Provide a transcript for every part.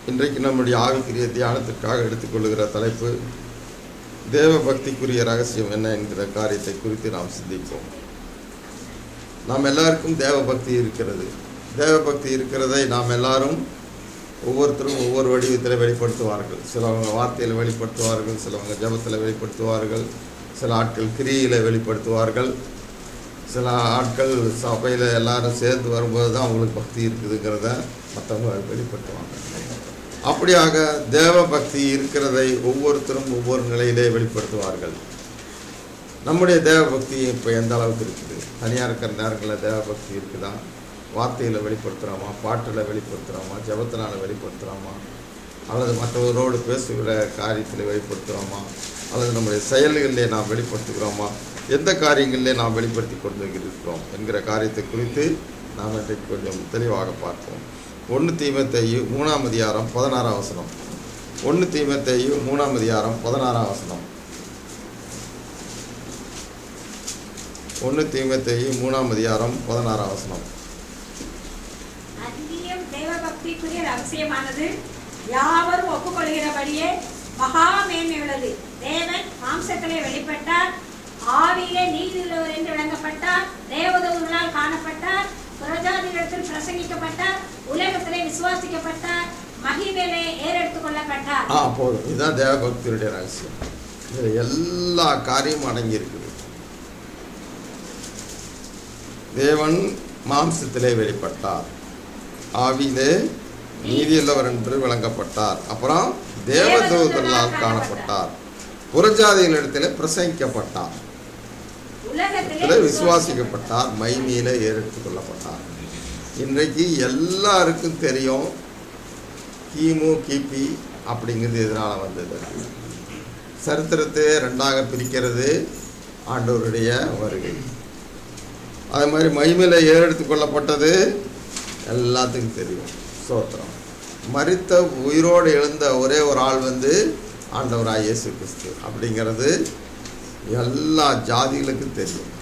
இன்றைக்கு நம்முடைய ஆவிக்குரிய தியானத்திற்காக எடுத்துக்கொள்கிற தலைப்பு தேவ பக்திக்குரிய ரகசியம் என்ன என்கிற காரியத்தை குறித்து நாம் சிந்திப்போம் நாம் எல்லாருக்கும் தேவ பக்தி இருக்கிறது தேவ பக்தி இருக்கிறதை நாம் எல்லாரும் ஒவ்வொருத்தரும் ஒவ்வொரு வடிவத்தில் வெளிப்படுத்துவார்கள் சிலவங்க வார்த்தையில் வெளிப்படுத்துவார்கள் சிலவங்க ஜபத்தில் வெளிப்படுத்துவார்கள் சில ஆட்கள் கிரியில் வெளிப்படுத்துவார்கள் சில ஆட்கள் சபையில் எல்லாரும் சேர்ந்து வரும்போது தான் அவங்களுக்கு பக்தி இருக்குதுங்கிறத மற்றவங்க வெளிப்படுத்துவாங்க அப்படியாக தேவ பக்தி இருக்கிறதை ஒவ்வொருத்தரும் ஒவ்வொரு நிலையிலே வெளிப்படுத்துவார்கள் நம்முடைய தேவ பக்தி இப்போ எந்த அளவுக்கு இருக்குது தனியாக இருக்கிற நேரங்களில் தேவ பக்தி இருக்குதா வார்த்தையில் வெளிப்படுத்துகிறோமா பாட்டில் வெளிப்படுத்துகிறோமா ஜபத்தினால் வெளிப்படுத்துகிறோமா அல்லது மற்றவரோடு பேசுகிற காரியத்தில் வெளிப்படுத்துகிறோமா அல்லது நம்முடைய செயல்களிலே நாம் வெளிப்படுத்துகிறோமா எந்த காரியங்களிலே நாம் வெளிப்படுத்தி கொண்டு இருக்கிறோம் என்கிற காரியத்தை குறித்து நாம் இன்றைக்கு கொஞ்சம் தெளிவாக பார்ப்போம் ஒன்று தீமத்தையு மூணாம் அதிகாரம் பதினாறாம் வசனம் ஒன்று தீமத்தையு மூணாம் அதிகாரம் பதினாறாம் வசனம் ஒன்று தீமத்தையு மூணாம் அதிகாரம் பதினாறாம் வசனம் அதிகம் தேவ பக்திக்குரிய ரகசியமானது யாவரும் ஒப்புக்கொள்கிறபடியே மகா மேன்மை உள்ளது தேவன் மாம்சத்திலே வெளிப்பட்டார் ஆவியிலே நீதியுள்ளவர் என்று விளங்கப்பட்டார் தேவதூதர்களால் காணப்பட்டார் புரஜாதிகளிடத்தில் பிரசங்கிக்கப்பட்டார் உலகத்திலே விசுவாசிக்கப்பட்டார் மகிமையிலே ஏறெடுத்துக் கொள்ளப்பட்டார் ஆ போதும் இதுதான் தேவ பக்தியுடைய ரகசியம் இதில் எல்லா காரியமும் அடங்கி இருக்குது தேவன் மாம்சத்திலே வெளிப்பட்டார் ஆவியிலே நீதியுள்ளவர் என்று விளங்கப்பட்டார் அப்புறம் தேவதூதர்களால் காணப்பட்டார் புறஜாதிகளிடத்திலே பிரசங்கிக்கப்பட்டார் உலகத்திலே இதில் விசுவாசிக்கப்பட்டார் மைமையில ஏறெடுத்துக் கொள்ளப்பட்டார் இன்றைக்கு எல்லாருக்கும் தெரியும் கிமு கிபி அப்படிங்கிறது எதனால் வந்தது சரித்திரத்தை ரெண்டாக பிரிக்கிறது ஆண்டவருடைய வருகை அதே மாதிரி மைமையில ஏறெடுத்துக் கொள்ளப்பட்டது எல்லாத்துக்கும் தெரியும் சோத்திரம் மரித்த உயிரோடு எழுந்த ஒரே ஒரு ஆள் வந்து ஆண்டவராக இயேசு கிறிஸ்து அப்படிங்கிறது எல்லா ஜாதிகளுக்கும் தெரியும்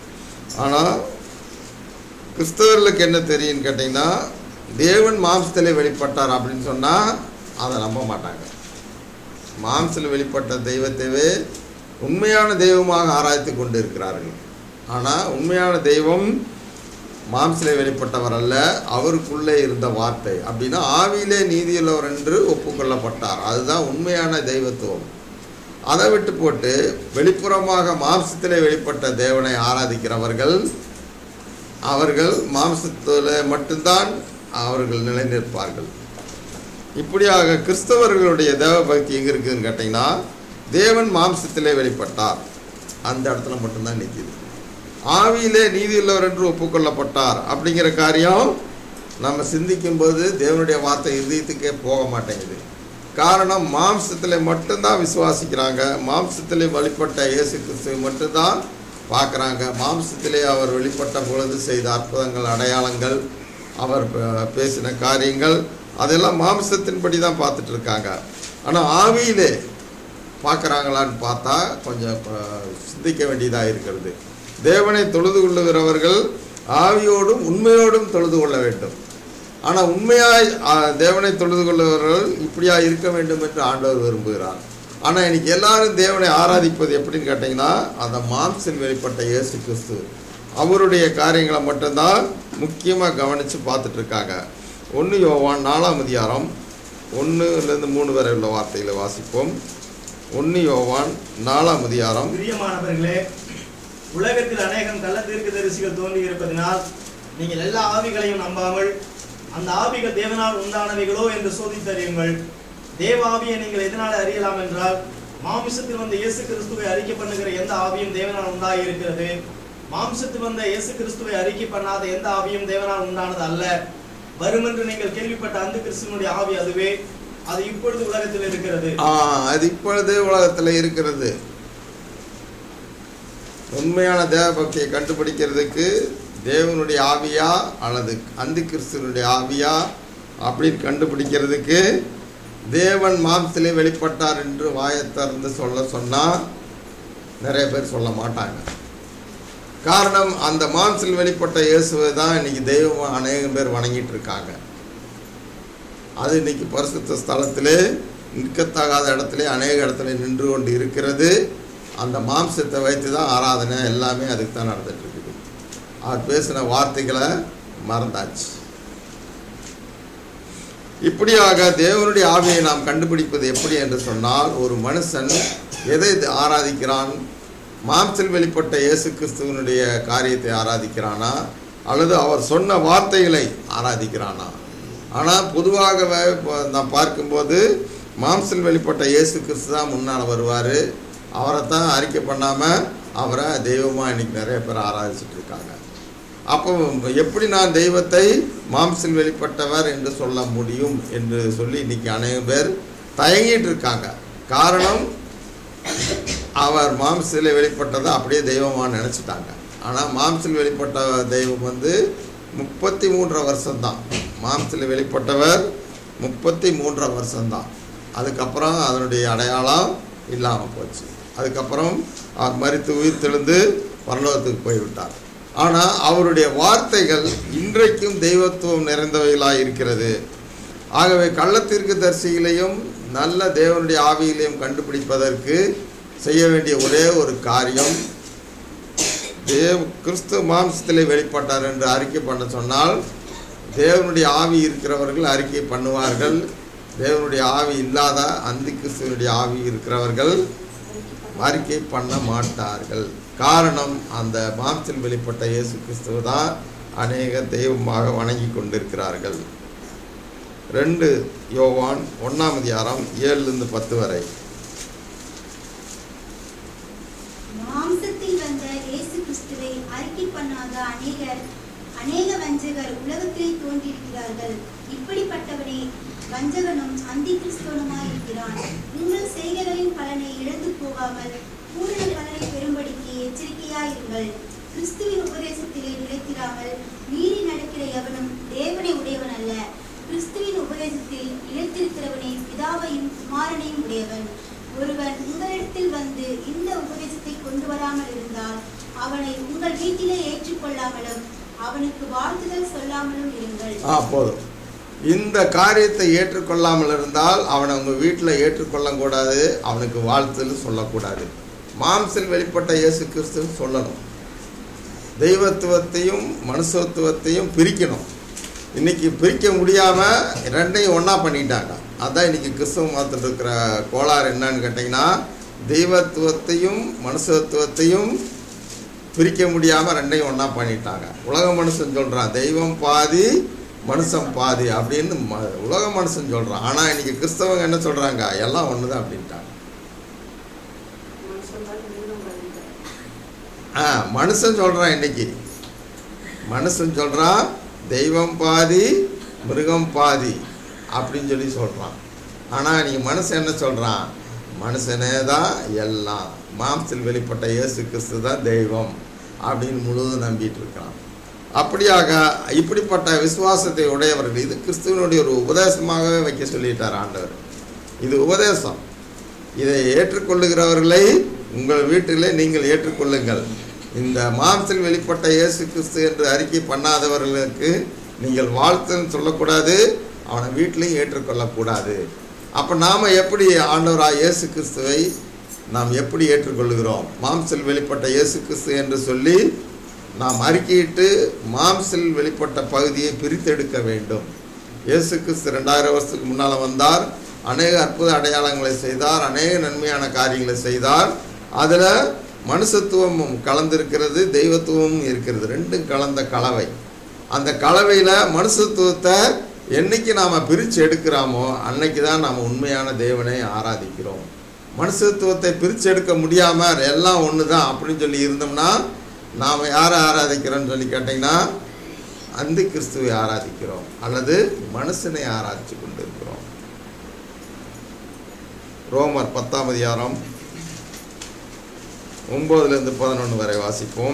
ஆனால் கிறிஸ்தவர்களுக்கு என்ன தெரியும்னு கேட்டிங்கன்னா தேவன் மாம்சத்திலே வெளிப்பட்டார் அப்படின்னு சொன்னால் அதை நம்ப மாட்டாங்க மாம்சத்தில் வெளிப்பட்ட தெய்வத்தைவே உண்மையான தெய்வமாக ஆராய்த்து கொண்டு இருக்கிறார்கள் ஆனால் உண்மையான தெய்வம் மாம்சிலே வெளிப்பட்டவர் அல்ல அவருக்குள்ளே இருந்த வார்த்தை அப்படின்னா ஆவியிலே நீதியுள்ளவர் என்று ஒப்புக்கொள்ளப்பட்டார் அதுதான் உண்மையான தெய்வத்துவம் அதை விட்டு போட்டு வெளிப்புறமாக மாம்சத்திலே வெளிப்பட்ட தேவனை ஆராதிக்கிறவர்கள் அவர்கள் மாம்சத்தில் மட்டும்தான் அவர்கள் நிலைநிற்பார்கள் இப்படியாக கிறிஸ்தவர்களுடைய தேவ பக்தி எங்கே இருக்குதுன்னு கேட்டிங்கன்னா தேவன் மாம்சத்திலே வெளிப்பட்டார் அந்த இடத்துல மட்டும்தான் நிற்கிது ஆவியிலே நீதியுள்ளவர் என்று ஒப்புக்கொள்ளப்பட்டார் அப்படிங்கிற காரியம் நம்ம சிந்திக்கும்போது தேவனுடைய வார்த்தை இதயத்துக்கே போக மாட்டேங்குது காரணம் மாம்சத்தில் மட்டும்தான் விசுவாசிக்கிறாங்க மாம்சத்திலே வெளிப்பட்ட இயேசு கிறிஸ்துவை மட்டும்தான் பார்க்குறாங்க மாம்சத்திலே அவர் வெளிப்பட்ட பொழுது செய்த அற்புதங்கள் அடையாளங்கள் அவர் ப- பேசின காரியங்கள் அதெல்லாம் மாம்சத்தின்படி தான் பார்த்துட்டு இருக்காங்க ஆனால் ஆவியிலே பார்க்குறாங்களான்னு பார்த்தா கொஞ்சம் அஹ், சிந்திக்க வேண்டியதாக இருக்கிறது தேவனை தொழுது கொள்ளுகிறவர்கள் ஆவியோடும் உண்மையோடும் தொழுது கொள்ள வேண்டும் ஆனால் உண்மையாய் அஹ், தேவனை தொழுது கொள்ளுகிறவர்கள் இப்படியா இருக்க வேண்டும் என்று ஆண்டவர் விரும்புகிறார் ஆனால் இன்னைக்கு எல்லாரும் தேவனை ஆராதிப்பது எப்படின்னு கேட்டிங்கன்னா அந்த மாம்சில் வெளிப்பட்ட இயேசு கிறிஸ்து அவருடைய காரியங்களை மட்டும்தான் முக்கியமாக கவனித்து பார்த்துட்டு இருக்காங்க ஒன்று யோவான் நாலாம் அதிகாரம் ஒன்றுலேருந்து மூணு வரை உள்ள வார்த்தைகளை வாசிப்போம் ஒன்று யோவான் நாலாம் அதிகாரம் பிரியமானவர்களே உலகத்தில் அநேகம் கள்ள தீர்க்கதரிசிகள் தோன்றி இருப்பதினால் நீங்கள் எல்லா ஆவிகளையும் நம்பாமல் அந்த ஆவிகள் தேவனால் உண்டானவைகளோ என்று சோதித்தறியுங்கள் தேவ ஆவியை நீங்கள் எதனால் அறியலாம் என்றால் மாமிசத்தில் வந்த இயேசு கிறிஸ்துவை அறிக்கை பண்ணுகிற எந்த ஆவியும் தேவனால் உண்டாகி இருக்கிறது மாம்சத்தில் வந்த இயேசு கிறிஸ்துவை அறிக்கை பண்ணாத எந்த ஆவியும் தேவனால் உண்டானது அல்ல வருமென்று நீங்கள் கேள்விப்பட்ட அந்த கிறிஸ்துவனுடைய ஆவி அதுவே அது இப்பொழுது உலகத்தில் இருக்கிறது ஆ, அது இப்பொழுது உலகத்தில் இருக்கிறது உண்மையான தேவபக்தியை கண்டுபிடிக்கிறதுக்கு தேவனுடைய ஆவியா அல்லது அந்தி கிறிஸ்துவனுடைய ஆவியா அப்படின்னு கண்டுபிடிக்கிறதுக்கு தேவன் மாம்சத்திலே வெளிப்பட்டார் என்று வாயை திறந்து சொல்ல சொன்னால் நிறைய பேர் சொல்ல மாட்டாங்க காரணம் அந்த மாம்சில் வெளிப்பட்ட இயேசுவை தான் இன்னைக்கு தெய்வம் அநேகம் பேர் வணங்கிட்டு இருக்காங்க அது இன்னைக்கு பரிசுத்த ஸ்தலத்திலே நிற்கத்தகாத இடத்துல அநேக இடத்துல நின்று கொண்டு இருக்கிறது அந்த மாம்சத்தை வைத்து தான் ஆராதனை எல்லாமே அதுக்கு தான் நடந்துட்டு இருக்குது அவர் பேசின வார்த்தைகளை மறந்தாச்சு இப்படியாக தேவனுடைய ஆவியை நாம் கண்டுபிடிப்பது எப்படி என்று சொன்னால் ஒரு மனுஷன் எதை ஆராதிக்கிறான் மாம்சில் வெளிப்பட்ட இயேசு கிறிஸ்துவனுடைய காரியத்தை ஆராதிக்கிறானா அல்லது அவர் சொன்ன வார்த்தைகளை ஆராதிக்கிறானா ஆனால் பொதுவாக நாம் பார்க்கும்போது மாம்சில் வெளிப்பட்ட இயேசு கிறிஸ்து தான் முன்னால் வருவார் அவரை தான் அறிக்கை பண்ணாமல் அவரை தெய்வமாக இன்னைக்கு நிறைய பேர் ஆராதிச்சுட்டு இருக்காங்க அப்போ எப்படி நான் தெய்வத்தை மாம்சில் வெளிப்பட்டவர் என்று சொல்ல முடியும் என்று சொல்லி இன்னைக்கு அநேக பேர் தயங்கிட்டு இருக்காங்க காரணம் அவர் மாம்சில் வெளிப்பட்டதை அப்படியே தெய்வமாக நினச்சிட்டாங்க ஆனால் மாம்சில் வெளிப்பட்ட தெய்வம் வந்து முப்பத்தி மூன்றரை வருஷம்தான் மாம்சில் வெளிப்பட்டவர் முப்பத்தி மூன்றரை வருஷம்தான் அதுக்கப்புறம் அதனுடைய அடையாளம் இல்லாமல் போச்சு அதுக்கப்புறம் அவர் மறித்து உயிர் தெழுந்து பரலோகத்துக்கு போய்விட்டார் ஆனால் அவருடைய வார்த்தைகள் இன்றைக்கும் தெய்வத்துவம் நிறைந்தவைகளாக இருக்கிறது ஆகவே கள்ளத்திற்கு தரிசிகளையும் நல்ல தேவனுடைய ஆவியிலையும் கண்டுபிடிப்பதற்கு செய்ய வேண்டிய ஒரே ஒரு காரியம் தேவ் கிறிஸ்து மாம்சத்திலே வெளிப்பட்டார் என்று அறிக்கை பண்ண சொன்னால் தேவனுடைய ஆவி இருக்கிறவர்கள் அறிக்கை பண்ணுவார்கள் தேவனுடைய ஆவி இல்லாத அந்தி கிறிஸ்துவனுடைய ஆவி இருக்கிறவர்கள் அறிக்கை பண்ண மாட்டார்கள் காரணம் அந்த மாம்சில் வெளிப்பட்ட இயேசு கிறிஸ்துவ தான் அநேக தெய்வமாக வணங்கி கொண்டிருக்கிறார்கள் ரெண்டு யோவான் ஒன்றாம் அதிகாரம் ஏழுலேருந்து பத்து வரை மாம்சத்தில் வந்த இயேசு கிறிஸ்துவை அறிக்கை பண்ணாத அநேகர் அநேக வஞ்சகர் உலகத்திலே தோன்றியிருக்கிறார்கள் இப்படிப்பட்டவனே வஞ்சகனும் அந்தி கிறிஸ்தவனுமாய் இருக்கிறான் உங்கள் செய்கைகளின் பலனை இழந்து போகாமல் பூரண பலனை பெறும்படிக்கு எச்சரிக்கையாயிருங்கள் கிறிஸ்துவின் உபதேசத்திலே நிலைத்திராமல் மீறி நடக்கிற எவனும் தேவனை உடையவன் அல்ல கிறிஸ்துவின் உபதேசத்தில் நிலைத்திருக்கிறவனே பிதாவையும் குமாரனையும் உடையவன் ஒருவன் உங்களிடத்தில் வந்து இந்த உபதேசத்தை கொண்டு வராமல் இருந்தால் அவனை உங்கள் வீட்டிலே ஏற்றுக்கொள்ளாமலும் அவனுக்கு வாழ்த்துதல் சொல்லாமலும் இருங்கள் ஆ போதும் இந்த காரியத்தை ஏற்றுக்கொள்ளாமல் இருந்தால் அவனை உங்கள் வீட்டில் ஏற்றுக்கொள்ளக்கூடாது அவனுக்கு வாழ்த்துன்னு சொல்லக்கூடாது மாம்சில் வெளிப்பட்ட இயேசு கிறிஸ்து சொல்லணும் தெய்வத்துவத்தையும் மனுஷத்துவத்தையும் பிரிக்கணும் இன்னைக்கு பிரிக்க முடியாமல் ரெண்டையும் ஒன்றா பண்ணிட்டாங்க அதான் இன்னைக்கு கிறிஸ்தவ மதத்தில் இருக்கிற கோளாறு என்னன்னு கேட்டிங்கன்னா தெய்வத்துவத்தையும் மனுஷத்துவத்தையும் பிரிக்க முடியாமல் ரெண்டையும் ஒன்றா பண்ணிட்டாங்க உலக மனுஷன் சொல்கிறான் தெய்வம் பாதி மனுஷன் பாதி அப்படின்னு ம உலக மனுஷன் சொல்கிறான் ஆனால் இன்னைக்கு கிறிஸ்தவங்க என்ன சொல்கிறாங்க எல்லாம் ஒன்று தான் அப்படின்ட்டாங்க ஆ மனுஷன் சொல்கிறான் இன்னைக்கு மனுஷன் சொல்கிறான் தெய்வம் பாதி மிருகம் பாதி அப்படின்னு சொல்லி சொல்கிறான் ஆனால் நீ மனுஷன் என்ன சொல்கிறான் மனுஷனே தான் எல்லாம் மாம்சில் வெளிப்பட்ட இயேசு கிறிஸ்து தான் தெய்வம் அப்படின்னு முழுவதும் நம்பிட்டு இருக்கான் அப்படியாக இப்படிப்பட்ட விசுவாசத்தை உடையவர்கள் இது கிறிஸ்துவனுடைய ஒரு உபதேசமாகவே வைக்க சொல்லிட்டார் ஆண்டவர் இது உபதேசம் இதை ஏற்றுக்கொள்ளுகிறவர்களை உங்கள் வீட்டிலே நீங்கள் ஏற்றுக்கொள்ளுங்கள் இந்த மாம்சில் வெளிப்பட்ட இயேசு கிறிஸ்து என்று அறிக்கை பண்ணாதவர்களுக்கு நீங்கள் வாழ்த்துன்னு சொல்லக்கூடாது அவனை வீட்டிலையும் ஏற்றுக்கொள்ளக்கூடாது அப்போ நாம் எப்படி ஆண்டவராக இயேசு கிறிஸ்துவை நாம் எப்படி ஏற்றுக்கொள்கிறோம் மாம்சில் வெளிப்பட்ட இயேசு கிறிஸ்து என்று சொல்லி நாம் அறிக்கையிட்டு மாம்சில் வெளிப்பட்ட பகுதியை பிரித்தெடுக்க வேண்டும் இயேசு கிறிஸ்து ரெண்டாயிரம் வருஷத்துக்கு முன்னால் வந்தார் அநேக அற்புத அடையாளங்களை செய்தார் அநேக நன்மையான காரியங்களை செய்தார் அதில் மனுஷத்துவமும் கலந்திருக்கிறது தெய்வத்துவமும் இருக்கிறது ரெண்டும் கலந்த கலவை அந்த கலவையில் மனுஷத்துவத்தை என்னைக்கு நாம் பிரித்து எடுக்கிறோமோ அன்னைக்கு தான் நாம் உண்மையான தேவனை ஆராதிக்கிறோம் மனுஷத்துவத்தை பிரித்து எடுக்க முடியாமல் எல்லாம் ஒன்று தான் அப்படின்னு சொல்லி இருந்தோம்னா நாம் யாரை ஆராதிக்கிறோம்னு சொல்லி கேட்டிங்கன்னா அந்த கிறிஸ்துவை ஆராதிக்கிறோம் அல்லது மனுஷனை ஆராதிச்சு கொண்டு இருக்கிறோம் ரோமர் பத்தாம் அதிகாரம் ஒன்பதுலேருந்து பதினொன்று வரை வாசிப்போம்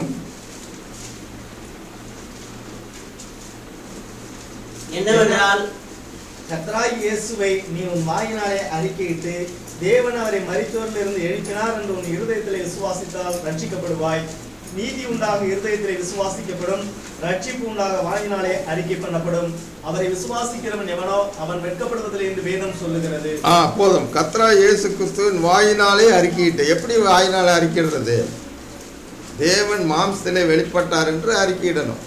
என்னவென்றால் கர்த்தராகி இயேசுவை நீ உன் வாயினாலே அறிக்கையிட்டு தேவன் அவரை மரித்தோரிலிருந்து எழுப்பினார் என்று உன் இருதயத்திலே விசுவாசித்தால் ரட்சிக்கப்படுவாய் நீதி உண்டாக இருதயத்திலே விசுவாசிக்கப்படும் ரட்சிப்பு உண்டாக வாயினாலே அறிக்கை பண்ணப்படும் அவரை விசுவாசிக்கிறவன் எவனோ அவன் வெட்கப்படுவதில்லை என்று வேதம் சொல்லுகிறது ஆ போதும் கத்ரா இயேசு கிறிஸ்துவின் வாயினாலே அறிக்கையிட்டு எப்படி வாயினாலே அறிக்கையிடுறது தேவன் மாம்சத்திலே வெளிப்பட்டார் என்று அறிக்கையிடணும்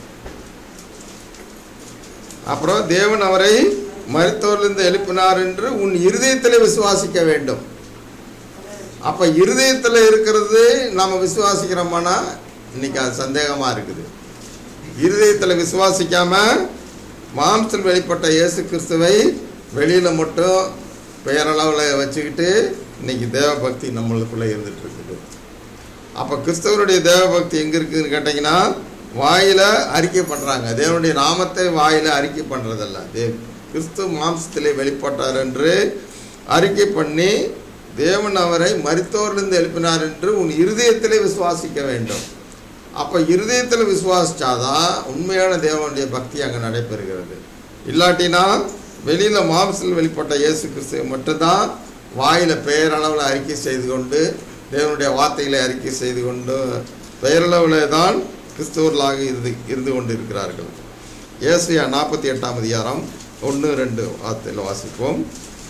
அப்புறம் தேவன் அவரை மருத்துவரிலிருந்து எழுப்பினார் என்று உன் இருதயத்திலே விசுவாசிக்க வேண்டும் அப்ப இருதயத்தில் இருக்கிறது நாம விசுவாசிக்கிறோமானா இன்னைக்கு அது சந்தேகமா இருக்குது இருதயத்தில் விசுவாசிக்காம மாம்சத்தில் வெளிப்பட்ட இயேசு கிறிஸ்துவை வெளியில மட்டும் பெயரளவில் வச்சுக்கிட்டு இன்னைக்கு தேவ பக்தி நம்மளுக்குள்ள இருந்துட்டு இருக்குது அப்போ கிறிஸ்தவருடைய தேவ பக்தி எங்க இருக்குதுன்னு கேட்டிங்கன்னா வாயில அறிக்கை பண்றாங்க தேவனுடைய நாமத்தை வாயில அறிக்கை பண்றதல்ல தேவ் கிறிஸ்து மாம்சத்திலே வெளிப்பட்டார் என்று அறிக்கை பண்ணி தேவன் அவரை மரித்தோரிலிருந்து எழுப்பினார் என்று உன் இருதயத்திலே விசுவாசிக்க வேண்டும் அப்போ இருதயத்தில் விசுவாசிச்சாதான் உண்மையான தேவனுடைய பக்தி அங்கே நடைபெறுகிறது இல்லாட்டினா வெளியில் மாம்சத்தில் வெளிப்பட்ட இயேசு கிறிஸ்துவை மட்டும்தான் வாயில் பெயரளவில் அறிக்கை செய்து கொண்டு தேவனுடைய வார்த்தைகளை அறிக்கை செய்து கொண்டு பெயரளவில் தான் கிறிஸ்தவர்களாக இருந்து இருந்து கொண்டு இருக்கிறார்கள் ஏசியா நாற்பத்தி எட்டாம் அதிகாரம் ஒன்று ரெண்டு வார்த்தையில் வாசிப்போம்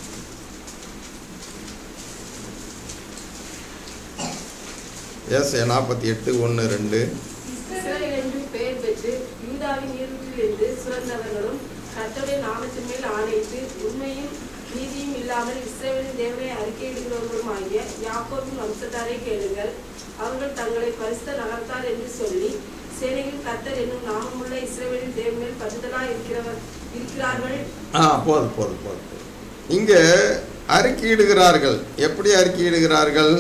ஏசியா நாற்பத்தி எட்டு ஒன்று ரெண்டு இஸ்ரவேல் என்று பெயர் பெற்று யூதாவின் இருந்து சுரந்தவர்களும் கர்த்தருடைய நாமத்தின் மேல் ஆணையிட்டு உண்மையும் நீதியும் இல்லாமல் இஸ்ரவேலின் தேவனை அறிக்கையிடுகிறவர்களுமாகிய யாக்கோபின் வம்சத்தாரை கேளுங்கள் அவர்கள் தங்களை பரிசுத்த நகர்த்தார் என்று சொல்லி சேனையில் கர்த்தர் என்னும் நாமமுள்ள இஸ்ரவேலின் தேவன் மேல் பதுதலா இருக்கிறவர் இருக்கிறார்கள் ஆ போதும் போதும் போதும் போதும். இங்கே அறிக்கையிடுகிறார்கள் எப்படி அறிக்கையிடுகிறார்கள்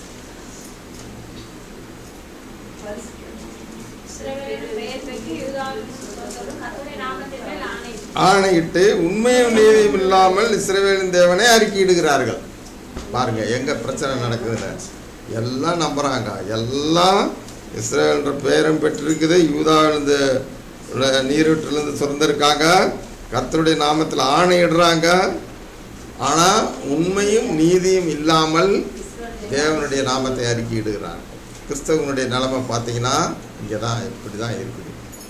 இஸ்ரவேலின் பெயர் பெற்று யூதாவின் சுதந்திரம் கர்த்தருடைய நாமத்தின் மேல் ஆணையிட்டு ஆணையிட்டு உண்மையும் நீதியும் இல்லாமல் இஸ்ரவேலின் தேவனை அறிக்கையிடுகிறார்கள் பாருங்க எங்க பிரச்சனை நடக்குதுன்னு எல்லாம் நம்புறாங்க எல்லாம் இஸ்ரேல்ன்ற பேரும் பெற்றிருக்குது யூதாவிலிருந்து உள்ள நீரூற்றிலிருந்து சுரந்திருக்காங்க கர்த்தருடைய நாமத்தில் ஆணையிடுறாங்க ஆனால் உண்மையும் நீதியும் இல்லாமல் தேவனுடைய நாமத்தை அறிக்கையிடுகிறாங்க கிறிஸ்தவனுடைய நிலைமை பார்த்தீங்கன்னா இங்கே தான் இப்படி தான் இருக்குது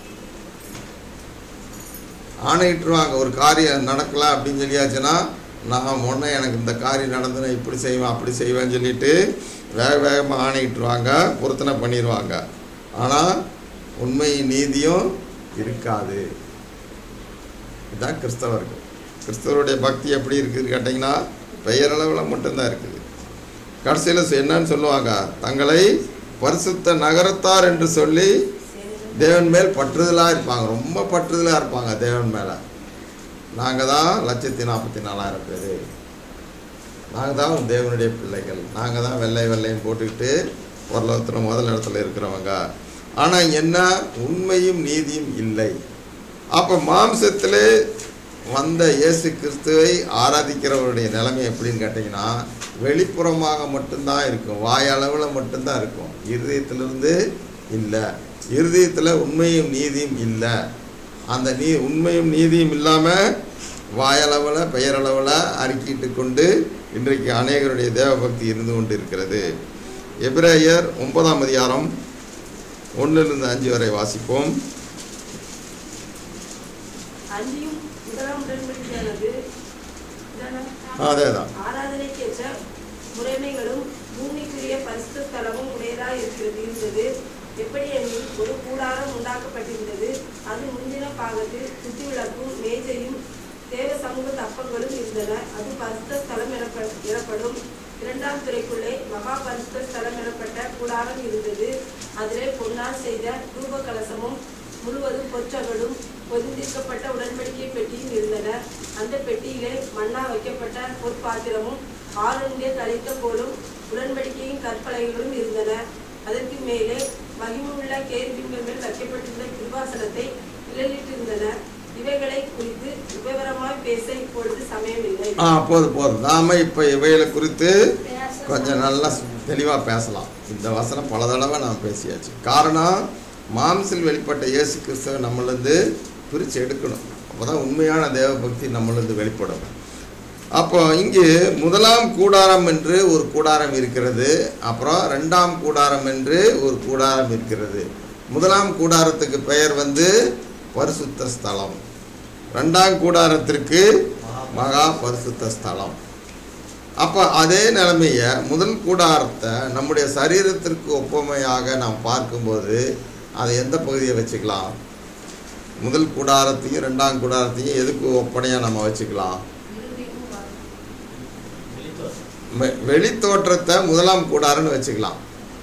ஆணையிட்டுருவாங்க ஒரு காரியம் நடக்கலாம் அப்படின்னு சொல்லியாச்சுன்னா நான் முன்னே எனக்கு இந்த காரியம் நடந்து நான் இப்படி செய்வேன் அப்படி செய்வேன்னு சொல்லிட்டு வேக வேகமாக ஆணையிட்டுருவாங்க பொருத்தனை பண்ணிடுவாங்க ஆனால் உண்மை நீதியும் இருக்காது இதுதான் கிறிஸ்தவர்கள் கிறிஸ்தவருடைய பக்தி எப்படி இருக்குதுன்னு கேட்டிங்கன்னா பெயரளவில் மட்டும்தான் இருக்குது கடைசியில் என்னன்னு சொல்லுவாங்க தங்களை பரிசுத்த நகரத்தார் என்று சொல்லி தேவன் மேல் பற்றுதலாக இருப்பாங்க ரொம்ப பற்றுதலாக இருப்பாங்க தேவன் மேலே நாங்கள் தான் லட்சத்தி நாற்பத்தி நாலாயிரம் பேர் நாங்கள் தான் தேவனுடைய பிள்ளைகள் நாங்கள் தான் வெள்ளை வெள்ளையும் போட்டுக்கிட்டு பொருளத்தில் முதல் இடத்துல இருக்கிறவங்க ஆனால் என்ன உண்மையும் நீதியும் இல்லை அப்போ மாம்சத்திலே வந்த இயேசு கிறிஸ்துவை ஆராதிக்கிறவருடைய நிலைமை எப்படின்னு கேட்டிங்கன்னா வெளிப்புறமாக மட்டும்தான் இருக்கும் வாயளவில் மட்டும்தான் இருக்கும் இருதயத்திலிருந்து இல்லை இருதயத்தில் உண்மையும் நீதியும் இல்லை அந்த நீ உண்மையும் நீதியும் இல்லாமல் வாயளவில் பெயரளவில் அறிக்கிட்டு கொண்டு இன்றைக்கு அநேகருடைய தேவபக்தி இருந்து கொண்டு இருக்கிறது எபிரேயர் ஒன்பதாம் அதிகாரம் ஒன்றிலிருந்து அஞ்சு வரை வாசிப்போம் அன்றியும் முதலாம் உடன்படிக்கையானது இதன- அதே தான் ஆராதனைக்கேற்ற முறைமைகளும் பூமிக்குரிய பரிசுத்த ஸ்தலமும் உடையதாய் இருக்கிறது இருந்தது எப்படி எனில் ஒரு கூடாரம் உண்டாக்கப்பட்டிருந்தது அது முந்தின பாகத்தில் குத்தி விளக்கும் மேஜையும் தேவ சமூக தப்பங்களும் இருந்தன அது பரிசுத்த ஸ்தலம் எனப்ப எனப்படும் இரண்டாம் துறைக்குள்ளே மகா பரிசுத்த ஸ்தலம் எனப்பட்ட கூடாரம் இருந்தது அதிலே பொன்னால் செய்த ரூப கலசமும் முழுவதும் பொற்றகளும் பொதிந்திருக்கப்பட்ட உடன்படிக்கை பெட்டியும் இருந்தன அந்த பெட்டியிலே மண்ணா வைக்கப்பட்ட ஒரு பாத்திரமும் ஆளுடைய தளித்த போலும் உடன்படிக்கையின் கற்பலகைகளும் இருந்தன அதற்கு மேலே மகிமுள்ள கேருபின்கள் மேல் வைக்கப்பட்டிருந்த கிருபாசனத்தை நிழலிட்டிருந்தன இவைகளை குறித்து விவரமாய் பேச இப்பொழுது சமயமில்லை ஆ போதும் போதும் நாம இப்போ இவைகளை குறித்து கொஞ்சம் நல்லா தெளிவாக பேசலாம் இந்த வசனம் பல தடவை நான் பேசியாச்சு காரணம் மாம்சில் வெளிப்பட்ட இயேசு கிறிஸ்துவை நம்மளேருந்து பிரித்து எடுக்கணும் அப்போ தான் உண்மையான தேவபக்தி நம்மளேருந்து வெளிப்படும் அப்போ இங்கு முதலாம் கூடாரம் என்று ஒரு கூடாரம் இருக்கிறது அப்புறம் ரெண்டாம் கூடாரம் என்று ஒரு கூடாரம் இருக்கிறது முதலாம் கூடாரத்துக்கு பெயர் வந்து பரிசுத்த ஸ்தலம் ரெண்டாம் கூடாரத்திற்கு மகா பரிசுத்த ஸ்தலம் அப்போ அதே நிலைமையை முதல் கூடாரத்தை நம்முடைய சரீரத்திற்கு ஒப்புமையாக நாம் பார்க்கும்போது அதை எந்த பகுதியை வச்சுக்கலாம் முதல் கூடாரத்தையும் ரெண்டாம் கூடாரத்தையும் எதுக்கு ஒப்பனையாக நம்ம வச்சுக்கலாம் வெ- வெளித்தோற்றத்தை முதலாம் கூடாரம்னு வச்சுக்கலாம்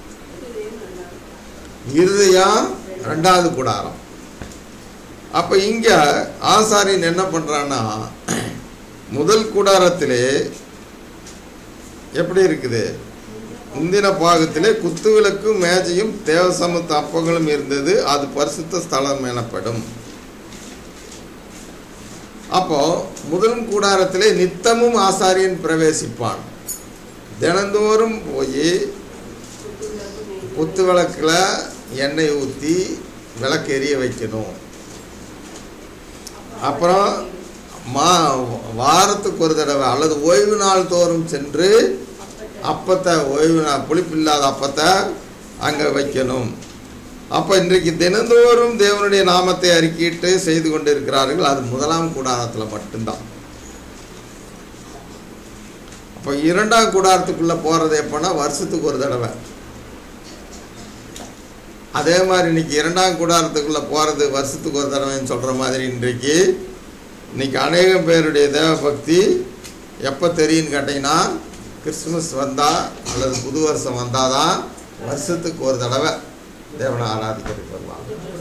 இருதயம் ரெண்டாவது கூடாரம் அப்போ இங்கே ஆசாரியன் என்ன பண்ணுறான்னா முதல் கூடாரத்திலே எப்படி இருக்குது முந்தின பாகத்திலே குத்துவிளக்கும் மேஜையும் தேவசமத்து அப்பங்களும் இருந்தது அது பரிசுத்த ஸ்தலம் எனப்படும் அப்போ முதல் கூடாரத்திலே நித்தமும் ஆசாரியன் பிரவேசிப்பான் தினந்தோறும் போய் குத்து விளக்கில் எண்ணெய் ஊற்றி விளக்கு எரிய வைக்கணும் அப்புறம் மா வாரத்துக்கு ஒரு தடவை அல்லது ஓய்வு நாள் தோறும் சென்று அப்பத்தை ஓய்வு நாள் புளிப்பில்லாத அப்பத்தை அங்கே வைக்கணும் அப்போ இன்றைக்கு தினந்தோறும் தேவனுடைய நாமத்தை அறிக்கையிட்டு செய்து கொண்டிருக்கிறார்கள் அது முதலாம் கூடாரத்தில் மட்டும்தான் அப்போ இரண்டாம் கூடாரத்துக்குள்ளே போகிறது எப்போனா வருஷத்துக்கு ஒரு தடவை அதே மாதிரி இன்னைக்கு இரண்டாம் கூடாரத்துக்குள்ளே போகிறது வருஷத்துக்கு ஒரு தடவைன்னு சொல்கிற மாதிரி இன்றைக்கு இன்னைக்கு அநேகம் பேருடைய தேவ பக்தி எப்போ தெரியும்னு கேட்டிங்கன்னா கிறிஸ்துமஸ் வந்தால் அல்லது புது வருஷம் வந்தால் தான் வருஷத்துக்கு ஒரு தடவை தேவனை ஆராதிக்கிறதுக்கு வருவாங்க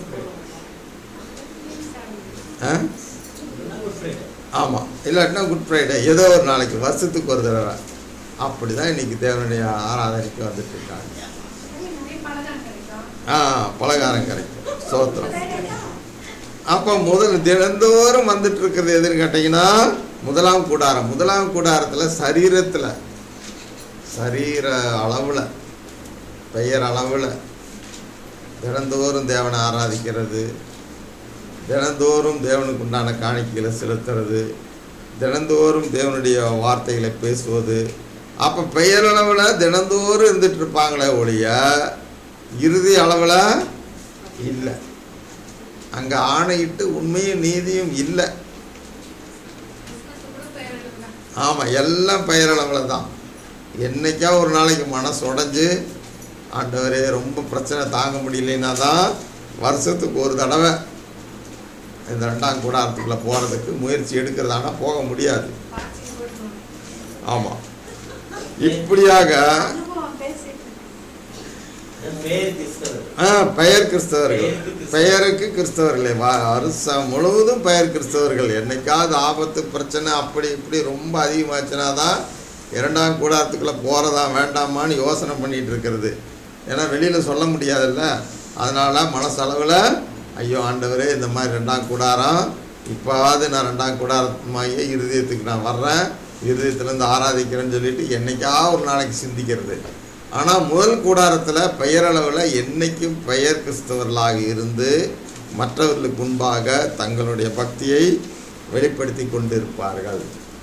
ஆ ஆமாம் இல்லாட்டினா குட் ஃப்ரைடே ஏதோ ஒரு நாளைக்கு வருஷத்துக்கு ஒரு தடவை அப்படி தான் இன்றைக்கி தேவனுடைய ஆராதனைக்கு வந்துட்டு இருக்காங்க பலதான் கிடைக்கும் ஆ பலகாரம் கிடைக்கும் சோத்திரம் அப்போ முதல் தினந்தோறும் வந்துட்டு இருக்கிறது எதுன்னு கேட்டிங்கன்னா முதலாம் கூடாரம் முதலாம் கூடாரத்தில் சரீரத்தில் சரீர அளவில் பெயர் அளவில் தினந்தோறும் தேவனை ஆராதிக்கிறது தினந்தோறும் தேவனுக்கு உண்டான காணிக்கைகளை செலுத்துறது தினந்தோறும் தேவனுடைய வார்த்தைகளை பேசுவது அப்போ பெயரளவில் தினந்தோறும் இருந்துட்டு இருப்பாங்களே ஒழிய இறுதி அளவில் இல்லை அங்கே ஆணையிட்டு உண்மையும் நீதியும் இல்லை கிறிஸ்மஸ் கூட பெயர் எழுதுனா ஆமாம் எல்லாம் பெயரளவில் தான் என்னைக்கா ஒரு நாளைக்கு மனசு உடஞ்சி ஆண்டவரே ரொம்ப பிரச்சனை தாங்க முடியலைன்னா தான் வருஷத்துக்கு ஒரு தடவை இந்த ரெண்டாம் கூடாரத்துக்குள்ளே போகிறதுக்கு முயற்சி எடுக்கிறது ஆனால் போக முடியாது பாச்சி போட்டுருவோம் ஆமாம் இப்படியாக அனுபவம் பேசிட்டு பேர் கிறிஸ்தவர் ஆ, பெயர் கிறிஸ்தவர்கள் பெயருக்கு கிறிஸ்தவர்களே வா- வருஷம் முழுவதும் பெயர் கிறிஸ்தவர்கள் என்னைக்காவது ஆபத்து பிரச்சனை அப்படி இப்படி ரொம்ப அதிகமாச்சுன்னா தான் இரண்டாம் கூடாரத்துக்குள்ளே போகிறதா வேண்டாமான்னு யோசனை பண்ணிட்டு இருக்கிறது ஏன்னா வெளியில் சொல்ல முடியாதுல்ல அதனால் மனசளவில் ஐயோ ஆண்டவரே இந்த மாதிரி ரெண்டாம் கூடாரம் இப்போவாவது நான் ரெண்டாம் கூடாரமாகிய இருதயத்துக்கு நான் வர்றேன் இருதயத்துலேருந்து ஆராதிக்கிறேன்னு சொல்லிட்டு என்னைக்கா ஒரு நாளைக்கு சிந்திக்கிறது ஆனால் முதல் கூடாரத்தில் பெயரளவில் என்னைக்கும் பெயர் கிறிஸ்தவர்களாக இருந்து மற்றவர்களுக்கு முன்பாக தங்களுடைய பக்தியை வெளிப்படுத்தி கொண்டிருப்பார்கள்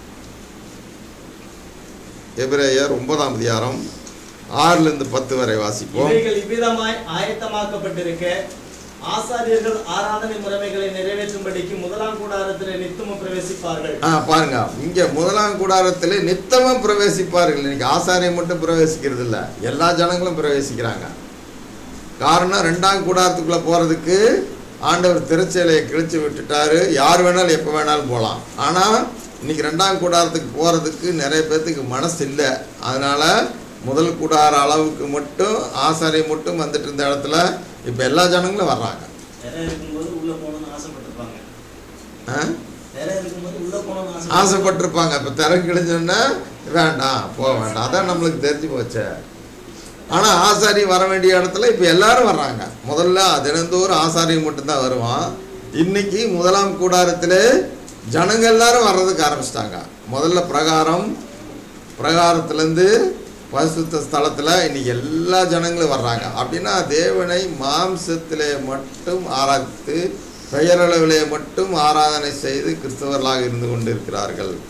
எபிரேயர் ஒன்பதாம் அதிகாரம் ஆறிலிருந்து பத்து வரை வாசிப்போம் இவைகள் இவ்விதமாய் ஆயத்தமாக்கப்பட்டிருக்க ஆசாரியர்கள் ஆராதனை முறைமைகளை நிறைவேற்றும்படிக்கு முதலாம் கூடாரத்தில் நித்தமும் பிரவேசிப்பார்கள் ஆ பாருங்க இங்கே முதலாம் கூடாரத்தில் நித்தமும் பிரவேசிப்பார்கள் இன்னைக்கு ஆசாரியம் மட்டும் பிரவேசிக்கிறது இல்லை எல்லா ஜனங்களும் பிரவேசிக்கிறாங்க காரணம் ரெண்டாம் கூடாரத்துக்குள்ளே போகிறதுக்கு ஆண்டவர் திருச்சேலையை கிழிச்சு விட்டுட்டாரு யார் வேணாலும் எப்போ வேணாலும் போகலாம் ஆனால் இன்னைக்கு ரெண்டாம் கூடாரத்துக்கு போகிறதுக்கு நிறைய பேர்த்துக்கு மனசு இல்லை அதனால் முதல் கூடார அளவுக்கு மட்டும் ஆசாரியம் மட்டும் வந்துட்டு இருந்த இடத்துல இப்போ எல்லா ஜனங்களும் வர்றாங்க திரை இருக்கும்போது உள்ள போகணும்னு ஆசைப்பட்டிருப்பாங்க ஆ திரை இருக்கும்போது உள்ள போகணும்னு ஆசை ஆசைப்பட்டிருப்பாங்க இப்போ திரை கிழிஞ்சோன்னா வேண்டாம் போக வேண்டாம் அதான் நம்மளுக்கு தெரிஞ்சு போச்சே ஆனால் ஆசாரி வர வேண்டிய இடத்துல இப்போ எல்லாரும் வர்றாங்க முதல்ல தினந்தோறும் ஆசாரியம் மட்டும்தான் வருவான் இன்னைக்கு முதலாம் கூடாரத்தில் ஜனங்க எல்லாரும் வர்றதுக்கு ஆரம்பிச்சிட்டாங்க முதல்ல பிரகாரம் பிரகாரத்துலேருந்து பரிசுத்த ஸ்தலத்தில் இன்னைக்கு எல்லா ஜனங்களும் வர்றாங்க அப்படின்னா தேவனை மாம்சத்திலே மட்டும் ஆராதித்து பெயரளவிலே மட்டும் ஆராதனை செய்து கிறிஸ்தவர்களாக இருந்து கொண்டிருக்கிறார்கள்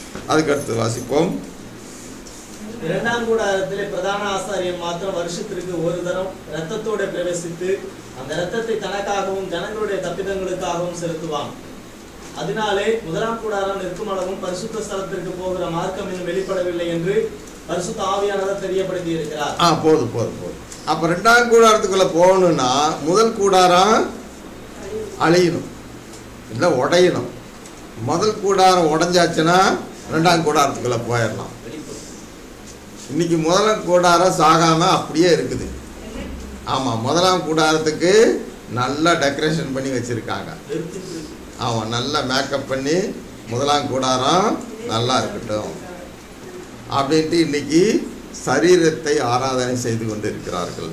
அதுக்கு அடுத்து வாசிப்போம் இரண்டாம் கூடாரத்திலே பிரதான ஆசாரியன் மாத்திரம் வருஷத்திற்கு ஒரு தரம் இரத்தத்தோட பிரவேசித்து அந்த இரத்தத்தை தனக்காகவும் ஜனங்களுடைய தப்பிதங்களுக்காகவும் செலுத்துவான் அதனாலே முதலாம் கூடாரம் நிற்கும் அளவும் பரிசுத்த ஸ்தலத்திற்கு போகிற மார்க்கம் இன்னும் வெளிப்படவில்லை என்று பரிசுத்த ஆவியானவர் தெரியப்படுத்தி இருக்கிறார் ஆ போதும் போதும் போதும் அப்போ ரெண்டாம் கூடாரத்துக்குள்ளே போகணுன்னா முதல் கூடாரம் அழியணும் இல்லை உடையணும் முதல் கூடாரம் உடஞ்சாச்சுன்னா ரெண்டாம் கூடாரத்துக்குள்ளே போயிடலாம் வெளிப்படும் இன்னைக்கு முதலாம் கூடாரம் சாகாமல் அப்படியே இருக்குது ஆமாம் முதலாம் கூடாரத்துக்கு நல்லா டெக்கரேஷன் பண்ணி வச்சுருக்காங்க வெறுத்துட்டு இருக்கு. ஆமாம் நல்லா மேக்கப் பண்ணி முதலாம் கூடாரம் நல்லா இருக்கட்டும் அப்படின்ட்டு இன்னைக்கு சரீரத்தை ஆராதனை செய்து கொண்டு இருக்கிறார்கள்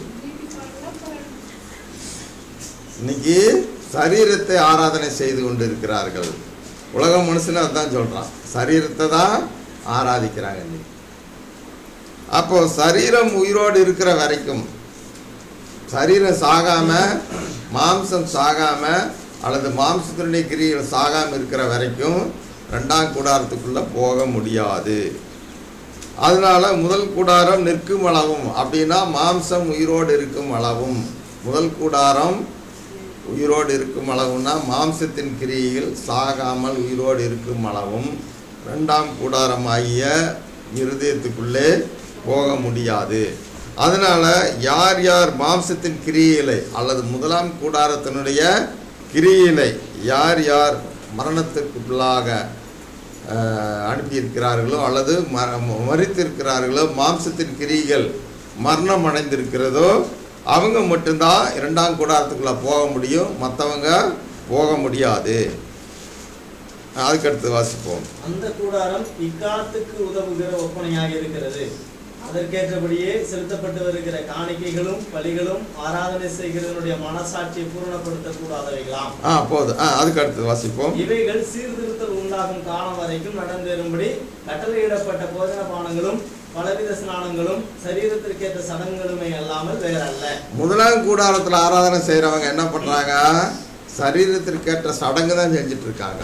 இன்னைக்கு சரீரத்தை ஆராதனை செய்து கொண்டு இருக்கிறார்கள் உலக மனுஷனும் அதான் சொல்கிறான் சரீரத்தை தான் ஆராதிக்கிறாங்க இன்னைக்கு அப்போ சரீரம் உயிரோடு இருக்கிற வரைக்கும் சரீரம் சாகாம மாம்சம் சாகாம அல்லது மாம்சத்தினுடைய கிரிகள் சாகாம இருக்கிற வரைக்கும் ரெண்டாம் கூடாரத்துக்குள்ள போக முடியாது அதனால முதல் கூடாரம் நிற்கும் அளவும் அப்படின்னா மாம்சம் உயிரோடு இருக்கும் அளவும் முதல் கூடாரம் உயிரோடு இருக்கும் அளவுன்னா மாம்சத்தின் கிரியைகள் சாகாமல் உயிரோடு இருக்கும் அளவும் ரெண்டாம் கூடாரம் ஆகிய இருதயத்துக்குள்ளே போக முடியாது அதனால யார் யார் மாம்சத்தின் கிரியைகளை அல்லது முதலாம் கூடாரத்தினுடைய கிரியைகளை யார் யார் மரணத்திற்குள்ளாக அஹ், அனுப்பியிருக்கிறார்களோ அல்லது ம மறித்திருக்கிறார்களோ மாம்சத்தின் கிரிகள் மரணம் அடைந்திருக்கிறதோ அவங்க மட்டும்தான் இரண்டாம் கூடாரத்துக்குள்ளே போக முடியும் மற்றவங்க போக முடியாது அதுக்கடுத்து வாசிப்போம் அந்த கூடாரம் இக்காலத்துக்கு உதவுகிற ஒப்பனையாக இருக்கிறது அதற்கேற்றபடியே செலுத்தப்பட்டு வருகிற காணிக்கைகளும் பலிகளும் ஆராதனை செய்கிறவனுடைய மனசாட்சியை பூரணப்படுத்த கூடாதவைகளாம் ஆ போதும் ஆ அதுக்கு அடுத்து வாசிப்போம் இவைகள் சீர்திருத்தல் உண்டாகும் காலம் வரைக்கும் நடந்தேறும்படி கட்டளையிடப்பட்ட போஜன பானங்களும் பலவித ஸ்நானங்களும் சரீரத்திற்கேற்ற சடங்குகளுமே அல்லாமல் வேறல்ல முதலாம் கூடாரத்தில் ஆராதனை செய்கிறவங்க என்ன பண்ணுறாங்க சரீரத்திற்கேற்ற சடங்கு தான் செஞ்சுட்டு இருக்காங்க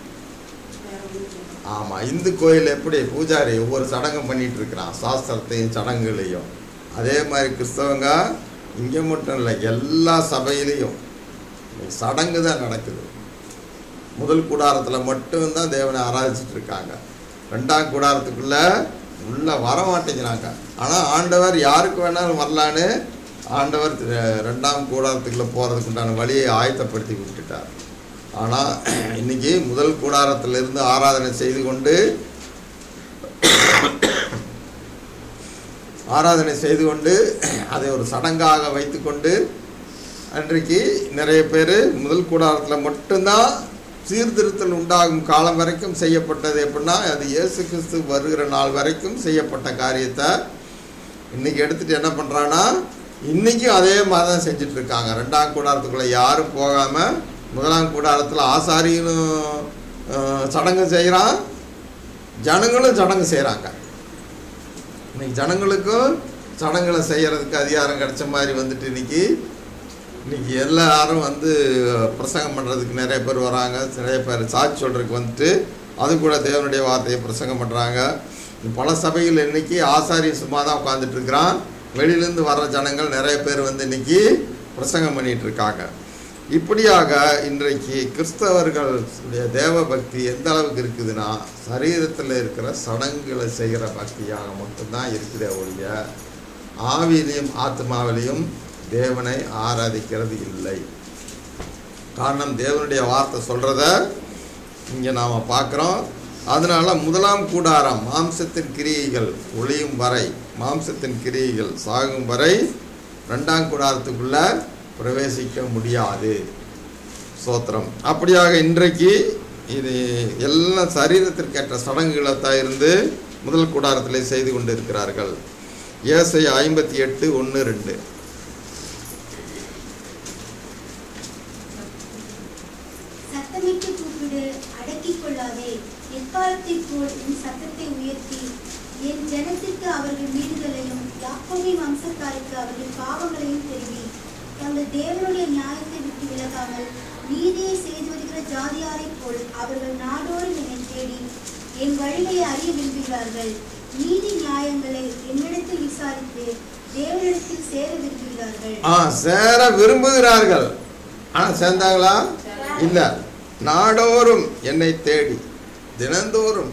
ஆமாம் இந்து கோயில் எப்படி பூஜாரி ஒவ்வொரு சடங்கும் பண்ணிட்டு இருக்கிறான் சாஸ்திரத்தையும் சடங்குகளையும் அதே மாதிரி கிறிஸ்தவங்க இங்கே மட்டும் இல்லை எல்லா சபையிலையும் சடங்கு தான் நடக்குது முதல் கூடாரத்தில் மட்டும்தான் தேவனை ஆராதிச்சிட்டு இருக்காங்க ரெண்டாம் கூடாரத்துக்குள்ள உள்ள வர மாட்டேங்கிறாங்க ஆனால் ஆண்டவர் யாருக்கு வேணாலும் வரலான்னு ஆண்டவர் தி- ரெண்டாம் கூடாரத்துக்குள்ள போகிறதுக்கு உண்டான வழியை ஆயத்தப்படுத்தி விட்டுட்டார் ஆனால் இன்னைக்கு முதல் கூடாரத்திலிருந்து ஆராதனை செய்து கொண்டு ஆராதனை செய்து கொண்டு அதை ஒரு சடங்காக வைத்துக்கொண்டு அன்றைக்கு நிறைய பேர் முதல் கூடாரத்தில் மட்டும்தான் சீர்திருத்தல் உண்டாகும் காலம் வரைக்கும் செய்யப்பட்டது எப்படின்னா அது இயேசு கிறிஸ்து வருகிற நாள் வரைக்கும் செய்யப்பட்ட காரியத்தை இன்னைக்கு எடுத்துட்டு என்ன பண்ணுறான்னா இன்றைக்கும் அதே மாதிரி தான் செஞ்சுட்டு இருக்காங்க ரெண்டாம் கூடாரத்துக்குள்ளே யாரும் போகாமல் முதலாம் கூடாரத்தில் ஆசாரியனும் அஹ், சடங்கு செய்கிறான் ஜனங்களும் சடங்கு செய்கிறாங்க இன்னைக்கு ஜனங்களுக்கும் சடங்குகளை செய்கிறதுக்கு அதிகாரம் கிடைச்ச மாதிரி வந்துட்டு இன்னைக்கு இன்னைக்கு எல்லாரும் வந்து பிரசங்கம் பண்ணுறதுக்கு நிறைய பேர் வராங்க நிறைய பேர் சாட்சி சொல்கிறதுக்கு வந்துட்டு அது கூட தேவனுடைய வார்த்தையை பிரசங்கம் பண்ணுறாங்க பல சபைகள் இன்னைக்கு ஆசாரிய சும்மா தான் உட்காந்துட்டு இருக்கிறான் வெளியிலேருந்து வர்ற ஜனங்கள் நிறைய பேர் வந்து இன்னைக்கு பிரசங்கம் பண்ணிட்டு இருக்காங்க இப்படியாக இன்றைக்கு கிறிஸ்தவர்களுடைய தேவ பக்தி எந்த அளவுக்கு இருக்குதுன்னா சரீரத்தில் இருக்கிற சடங்குகளை செய்கிற பக்தியாக மட்டும்தான் இருக்குதே ஒழிய ஆவியிலையும் ஆத்மாவிலையும் தேவனை ஆராதிக்கிறது இல்லை காரணம் தேவனுடைய வார்த்தை சொல்கிறத இங்கே நாம் பார்க்குறோம் அதனால முதலாம் கூடாரம் மாம்சத்தின் கிரியைகள் ஒளியும் வரை மாம்சத்தின் கிரியைகள் சாகும் வரை ரெண்டாம் கூடாரத்துக்குள்ள பிரவேசிக்க முடியாது சோத்திரம் அப்படியாக இன்றைக்கு இது எல்லாம் சரீரத்திற்கேற்ற சடங்குகளை தான் இருந்து முதல் கூடாரத்திலே செய்து கொண்டு இருக்கிறார்கள் ஏசை ஐம்பத்தி எட்டு ஒன்று ரெண்டு சத்தமிட்டு கூப்பிடு அடக்கிக் கொள்ளாதே எக்காலத்தைப் போல் உன் சத்தத்தை உயர்த்தி என் ஜனத்திற்கு அவர்கள் மீறுதலையும் யாக்கோபின் வம்சத்தாருக்கு அவர்கள் பாவங்களையும் தெரிவி தங்கள் தேவனுடைய நியாயத்தை விட்டு விலகாமல் நீதியை செய்து வருகிற ஜாதியாரைப் போல் அவர்கள் நாடோறும் என்னை தேடி என் வழிகளை அறிய விரும்புகிறார்கள் நீதி நியாயங்களை என்னிடத்தில் விசாரித்து தேவனிடத்தில் சேர விரும்புகிறார்கள் ஆ சேர விரும்புகிறார்கள் ஆனால் சேர்ந்தாங்களா இல்லை நாடோறும் என்னை தேடி தினந்தோறும்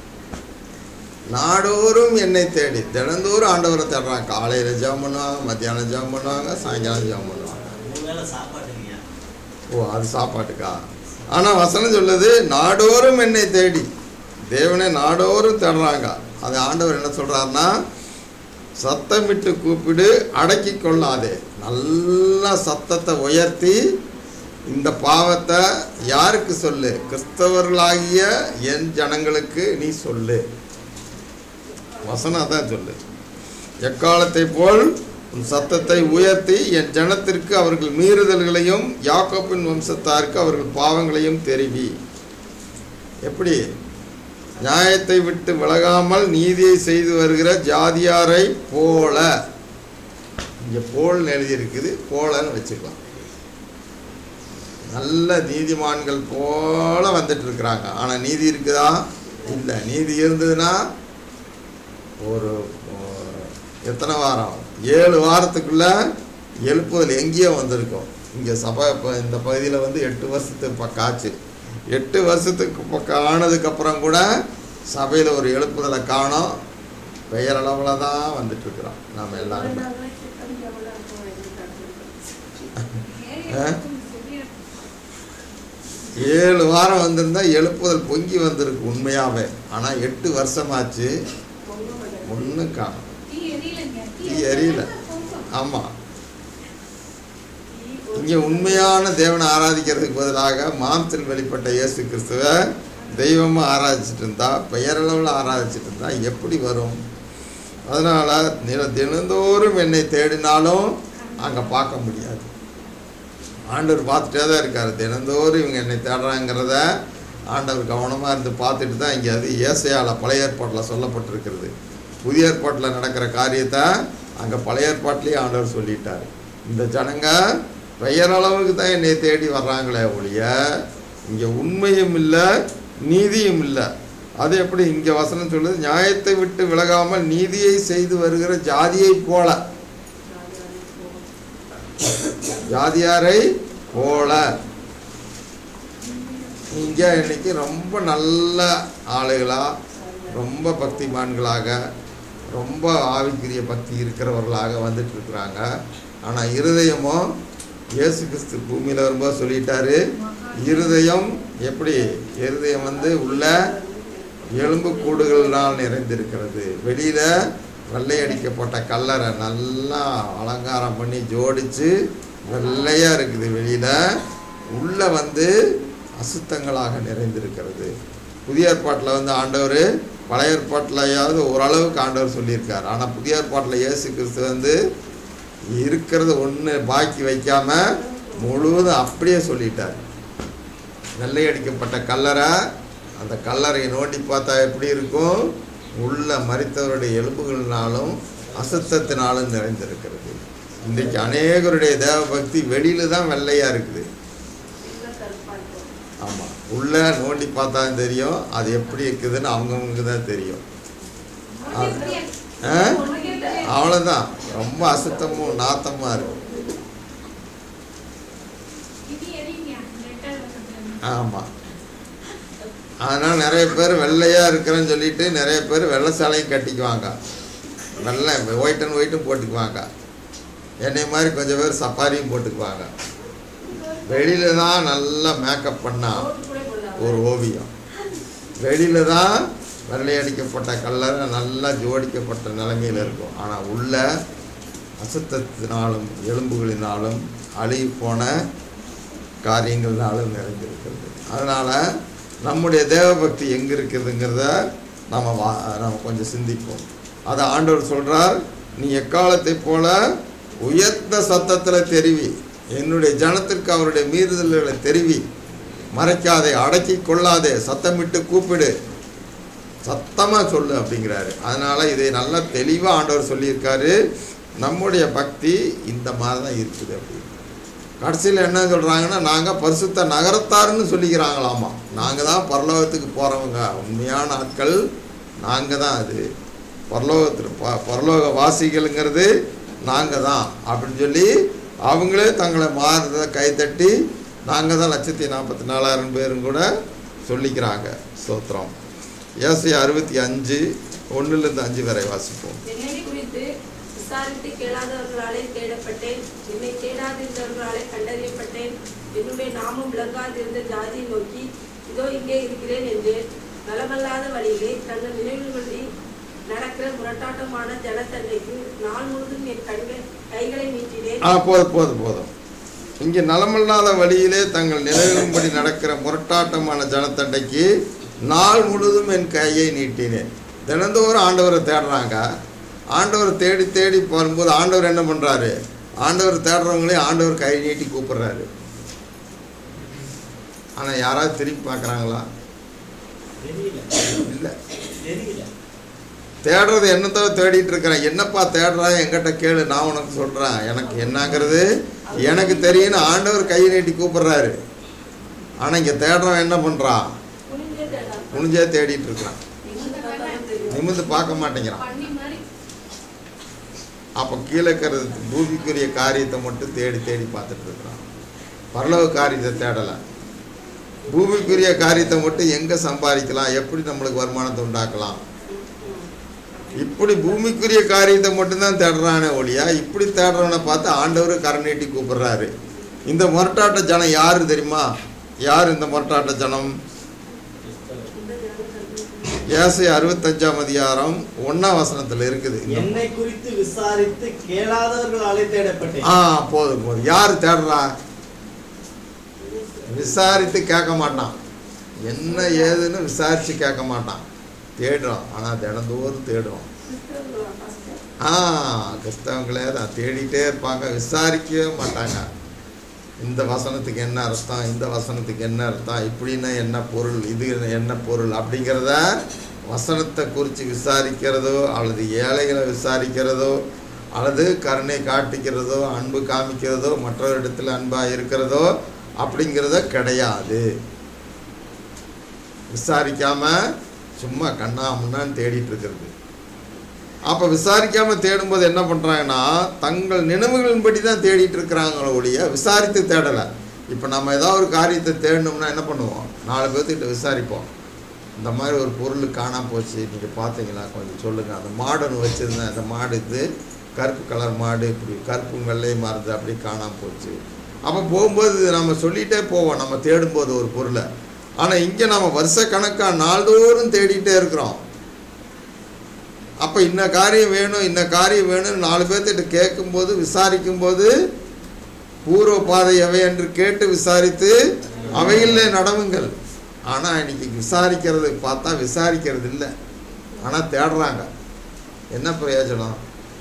நாடோறும் என்னை தேடி தினந்தோறும் ஆண்டவரை தேடுறாங்க காலையில் ஜெபம் பண்ணுவாங்க மத்தியானம் ஜெபம் பண்ணுவாங்க சாயங்காலம் ஜெபம் பண்ணுவாங்க மூணு வேளை சாப்பாட்டுங்கய்யா ஓ அது சாப்பாட்டுக்கா ஆனால் வசனம் சொல்லுது நாடோறும் என்னை தேடி தேவனை நாடோறும் தேடுறாங்க அது ஆண்டவர் என்ன சொல்கிறாருன்னா சத்தமிட்டு கூப்பிடு அடக்கி கொள்ளாதே நல்லா சத்தத்தை உயர்த்தி இந்த பாவத்தை யாருக்கு சொல்லு கிறிஸ்தவர்களாகிய என் ஜனங்களுக்கு நீ சொல்லு வசனம் தான் சொல்லு எக்காலத்தை போல் உன் சத்தத்தை உயர்த்தி என் ஜனத்திற்கு அவர்கள் மீறுதல்களையும் யாக்கோப்பின் வம்சத்தாருக்கு அவர்கள் பாவங்களையும் தெரிவி எப்படி நியாயத்தை விட்டு விலகாமல் நீதியை செய்து வருகிற ஜாதியாரை போல இங்கே போல்னு எழுதியிருக்குது போலன்னு வச்சுக்கலாம் நல்ல நீதிமான்கள் போல வந்துட்டு இருக்கிறாங்க ஆனால் நீதி இருக்குதா இல்லை நீதி இருந்ததுன்னா ஒரு ஒரு எத்தனை வாரம் ஏழு வாரத்துக்குள்ள எழுப்புதல் எங்கேயோ வந்திருக்கும் இங்கே சபை இப்போ இந்த பகுதியில் வந்து எட்டு வருஷத்துக்கு பக்கம் ஆச்சு எட்டு வருஷத்துக்கு பக்கம் ஆனதுக்கப்புறம் கூட சபையில் ஒரு எழுப்புதலை காணோம் பெயரளவில் தான் வந்துட்டு இருக்கிறோம் நாம் எல்லாருமே ஆ? ஏழு வாரம் வந்திருந்தா எழுப்புதல் பொங்கி வந்திருக்கு உண்மையாகவே ஆனால் எட்டு வருஷமாச்சு ஒன்றும் காணும் தீ எரியலைங்க. தீ தீ எரியல. பொங்கும். ஆமாம் இங்கே உண்மையான தேவனை ஆராதிக்கிறதுக்கு பதிலாக மாம்சத்தில் வெளிப்பட்ட இயேசு கிறிஸ்துவை தெய்வமாக ஆராதிச்சிட்டு இருந்தா பெயரளவில் ஆராதிச்சிட்டு இருந்தா எப்படி வரும் அதனால் தின தினந்தோறும் என்னை தேடினாலும் அங்கே பார்க்க முடியாது ஆண்டவர் பார்த்துட்டே தான் இருக்கார் தினந்தோறும் இவங்க என்னை தேடுறாங்கிறத ஆண்டவர் கவனமாக இருந்து பார்த்துட்டு தான் இங்கே அது ஏசையால் பழைய ஏற்பாட்டில் சொல்லப்பட்டிருக்கிறது புதிய ஏற்பாட்டில் நடக்கிற காரியத்தை அங்கே பழைய ஏற்பாட்டிலேயே ஆண்டவர் சொல்லிட்டார் இந்த ஜனங்க பெயரளவுக்கு தான் என்னை தேடி வர்றாங்களே ஒழிய இங்கே உண்மையும் இல்லை நீதியும் இல்லை அது எப்படி இங்கே வசனம் சொல்லுது நியாயத்தை விட்டு விலகாமல் நீதியை செய்து வருகிற ஜாதியைப் போல ஜாதியாரை போல இங்கே இன்னைக்கு ரொம்ப நல்ல ஆளுகளாக ரொம்ப பக்திமான்களாக ரொம்ப ஆவிக்குரிய பக்தி இருக்கிறவர்களாக வந்துட்டு இருக்கிறாங்க ஆனால் இருதயமோ இயேசு கிறிஸ்து பூமியில் வரும்போது சொல்லிட்டாரு இருதயம் எப்படி இருதயம் வந்து உள்ள எலும்பு கூடுகளினால் நிறைந்திருக்கிறது வெளியில வெள்ளை அடிக்கப்பட்ட கல்லறை நல்லா அலங்காரம் பண்ணி ஜோடிச்சு வெள்ளையா இருக்குது வெளியில உள்ள வந்து அசுத்தங்களாக நிறைந்திருக்கிறது புதிய ஏற்பாட்டில் வந்து ஆண்டவர் பழைய ஏற்பாட்டிலையாவது ஓரளவுக்கு ஆண்டவர் சொல்லியிருக்கார் ஆனால் புதிய ஏற்பாட்டில் இயேசு கிறிஸ்து வந்து இருக்கிறது ஒன்று பாக்கி வைக்காம முழுவதும் அப்படியே சொல்லிட்டார் வெள்ளை அடிக்கப்பட்ட கல்லறை அந்த கல்லறையை நோண்டி பார்த்தா எப்படி இருக்கும் உள்ள மறித்தவருடைய எலும்புகளினாலும் அசுத்தத்தினாலும் நிறைந்திருக்கிறது இன்றைக்கு அநேகருடைய தேவ பக்தி வெளியில தான் வெள்ளையா இருக்குது ஆமாம் உள்ள நோண்டி பார்த்தா தெரியும் அது எப்படி இருக்குதுன்னு அவங்கவுங்களுக்கு தான் தெரியும் உனக்கே தெரியாது. ஆ? உனக்கே தெரியாது. அவ்வளோதான் ரொம்ப அசுத்தமும் நாத்தமாக இருக்கும் இது எரியுங்க. இந்த எட்டாவது வருஷத்துல. ஆமாம் அதனால் நிறைய பேர் வெள்ளையாக இருக்கிறேன்னு சொல்லிட்டு நிறைய பேர் வெள்ளை சாலையும் கட்டிக்குவாங்க வெள்ளை ஒயிட் அண்ட் ஒயிட்டும் போட்டுக்குவாங்க என்னை மாதிரி கொஞ்சம் பேர் சப்பாரியும் போட்டுக்குவாங்க வெளியில தான் நல்லா மேக்கப் பண்ணா ஒரு ஓவியம் வெளியில தான் வெள்ளையடிக்கப்பட்ட கல்லறை நல்லா ஜோடிக்கப்பட்ட நிலைமையில் இருக்கும் ஆனால் உள்ள அசுத்தத்தினாலும் எலும்புகளினாலும் அழுகி போன காரியங்கள்னாலும் நிறைந்திருக்கிறது அதனால் நம்முடைய தேவபக்தி எங்கே இருக்குதுங்கிறத நம்ம வா நம்ம கொஞ்சம் சிந்திப்போம் அதை ஆண்டவர் சொல்கிறார் நீ எக்காலத்தைப் போல உயர்ந்த சத்தத்தில் தெரிவி என்னுடைய ஜனத்திற்கு அவருடைய மீறுதல்களை தெரிவி மறைக்காதே அடக்கி கொள்ளாதே சத்தமிட்டு கூப்பிடு சத்தமாக சொல்லு அப்படிங்கிறாரு அதனால் இதை நல்லா தெளிவாக ஆண்டவர் சொல்லியிருக்காரு நம்முடைய பக்தி இந்த மாதிரி தான் இருக்குது அப்படின்னு கடைசியில் என்ன சொல்கிறாங்கன்னா நாங்கள் பரிசுத்த நகரத்தாருன்னு சொல்லிக்கிறாங்களாமா நாங்கள் தான் பரலோகத்துக்கு போகிறவங்க உண்மையான ஆட்கள் நாங்கள் தான் அது பரலோகத்தில் ப பரலோக வாசிகள்ங்கிறது நாங்கள் தான் அப்படின்னு சொல்லி அவங்களே தங்களை மாறுறத கைத்தட்டி நாங்கள் தான் லட்சத்தி நாற்பத்தி நாலாயிரம் பேரும் கூட சொல்லிக்கிறாங்க ஸ்தோத்திரம் ஏசி அறுபத்தி அஞ்சு ஒன்றுலேருந்து அஞ்சு வரை வாசிப்போம் என்னை குறித்து விசாரித்து கேளாதவர்களாலே தேடப்பட்டேன் என்னை தேடாதிருந்தவர்களாலே கண்டறியப்பட்டேன் என்னுடைய நாமம் விளங்காதிருந்த ஜாதியை நோக்கி இதோ இங்கே இருக்கிறேன் என்றேன் நலமல்லாத வழியிலே தங்கள் நினைவுகளில் நடக்கிற முரட்டாட்டமான ஜனத்தன்னைக்கு நாள் முழுதும் என் கண்கள் கைகளை நீட்டினேன் ஆ போதும் போதும் போதும் இங்கே நலமில்லாத வழியிலே தங்கள் நிலையிலும்படி நடக்கிற முரட்டாட்டமான ஜனத்தண்டைக்கு நாள் முழுதும் என் கையை நீட்டினேன் தினந்தோறும் ஆண்டவரை தேடுறாங்க ஆண்டவரை தேடி தேடி வரும்போது ஆண்டவர் என்ன பண்ணுறாரு ஆண்டவர் தேடுறவங்களே ஆண்டவர் கை நீட்டி கூப்பிடுறாரு ஆனால் யாராவது திரும்பி பார்க்குறாங்களா தெரியல இல்லை தெரியல தேடுறது என்னத்தோ தேடிட்டு இருக்கிறேன் என்னப்பா தேடுறேன் என்கிட்ட கேளு நான் உனக்கு சொல்கிறேன் எனக்கு என்னங்கிறது எனக்கு தெரியும்னு ஆண்டவர் கையை நீட்டி கூப்பிடுறாரு ஆனால் இங்கே தேடுறவன் என்ன பண்ணுறான் குனிஞ்சே தேடா குனிஞ்சே தேடிட்டு இருக்கிறான் எங்க பார்த்தாலும் தெரியும் நிமிர்ந்து பார்க்க மாட்டேங்கிறான் பண்ணி மாதிரி அப்போ கீழே இருக்கிறது பூமிக்குரிய காரியத்தை மட்டும் தேடி தேடி பார்த்துட்டு இருக்கிறான் பரலோக காரியத்தை தேடலை பூமிக்குரிய காரியத்தை மட்டும் எங்கே சம்பாதிக்கலாம் எப்படி நம்மளுக்கு வருமானத்தை உண்டாக்கலாம் இப்படி பூமிக்குரிய காரியத்தை மட்டும்தான் தேடுறானே ஒழியா இப்படி தேடுறவனை பார்த்து ஆண்டவர் கரை நீட்டி கூப்பிடுறாரு இந்த முரட்டாட்ட ஜனம் யாரு தெரியுமா யார் இந்த முரட்டாட்ட ஜனம் ஏசை அறுபத்தஞ்சாம் அதிகாரம் ஒன்னாம் வசனத்தில் இருக்குது இந்த என்னை குறித்து விசாரித்து கேளாதவர்களாலே தேடப்பட்டேன் ஆ போதும் போதும் யார் தேடுறா விசாரித்து கேட்க மாட்டான் என்ன ஏதுன்னு விசாரித்து கேட்க மாட்டான் தேடுறோம் ஆனால் தினந்தோறும் தேடுறோம் கிறிஸ்தவர்களா பாஸ்டர்? ஆ கிறிஸ்தவங்களே தான் தேடிட்டே இருப்பாங்க விசாரிக்கவே மாட்டாங்க இந்த வசனத்துக்கு என்ன அர்த்தம் இந்த வசனத்துக்கு என்ன அர்த்தம் இப்படின்னா என்ன பொருள் இது என்ன பொருள் அப்படிங்கிறத வசனத்தை குறித்து விசாரிக்கிறதோ அல்லது ஏழைகளை விசாரிக்கிறதோ அல்லது கருணை காட்டிக்கிறதோ அன்பு காமிக்கிறதோ மற்றவரிடத்தில் அன்பாக இருக்கிறதோ அப்படிங்கிறத கிடையாது விசாரிக்காம சும்மா கண்ணா முன்னான்னு தேடிட்டு இருக்கிறது அப்போ விசாரிக்காம தேடும்போது என்ன பண்ணுறாங்கன்னா தங்கள் நினைவுகளின்படி தான் தேடிட்டு இருக்கிறாங்களோ ஒழிய விசாரித்து தேடலை இப்போ நம்ம ஏதாவது ஒரு காரியத்தை தேடணும்னா என்ன பண்ணுவோம் நாலு பேர்த்துக்கிட்ட விசாரிப்போம் இந்த மாதிரி ஒரு பொருள் காணாம போச்சு நீங்கள் பார்த்தீங்களா கொஞ்சம் சொல்லுங்கள் அந்த மாடு ஒன்று வச்சுருந்தேன் அந்த மாடு இது கருப்பு கலர் மாடு இப்படி கருப்பும் வெள்ளையும் மாறுது அப்படி காணாம போச்சு அப்போ போகும்போது நம்ம சொல்லிகிட்டே போவோம் நம்ம தேடும்போது ஒரு பொருளை ஆனால் இங்கே நம்ம வருஷக்கணக்காக நாள்தோறும் தேடிட்டே இருக்கிறோம் அப்போ இன்ன காரியம் வேணும் இன்ன காரியம் வேணும்னு நாலு பேர்த்திட்ட கேட்கும்போது விசாரிக்கும்போது பூர்வ பாதை எவை என்று கேட்டு விசாரித்து அவைகளிலே நடவுங்கள் ஆனால் இன்னைக்கு விசாரிக்கிறது பார்த்தா விசாரிக்கிறது இல்லை ஆனால் தேடுறாங்க என்ன பிரயோஜனம்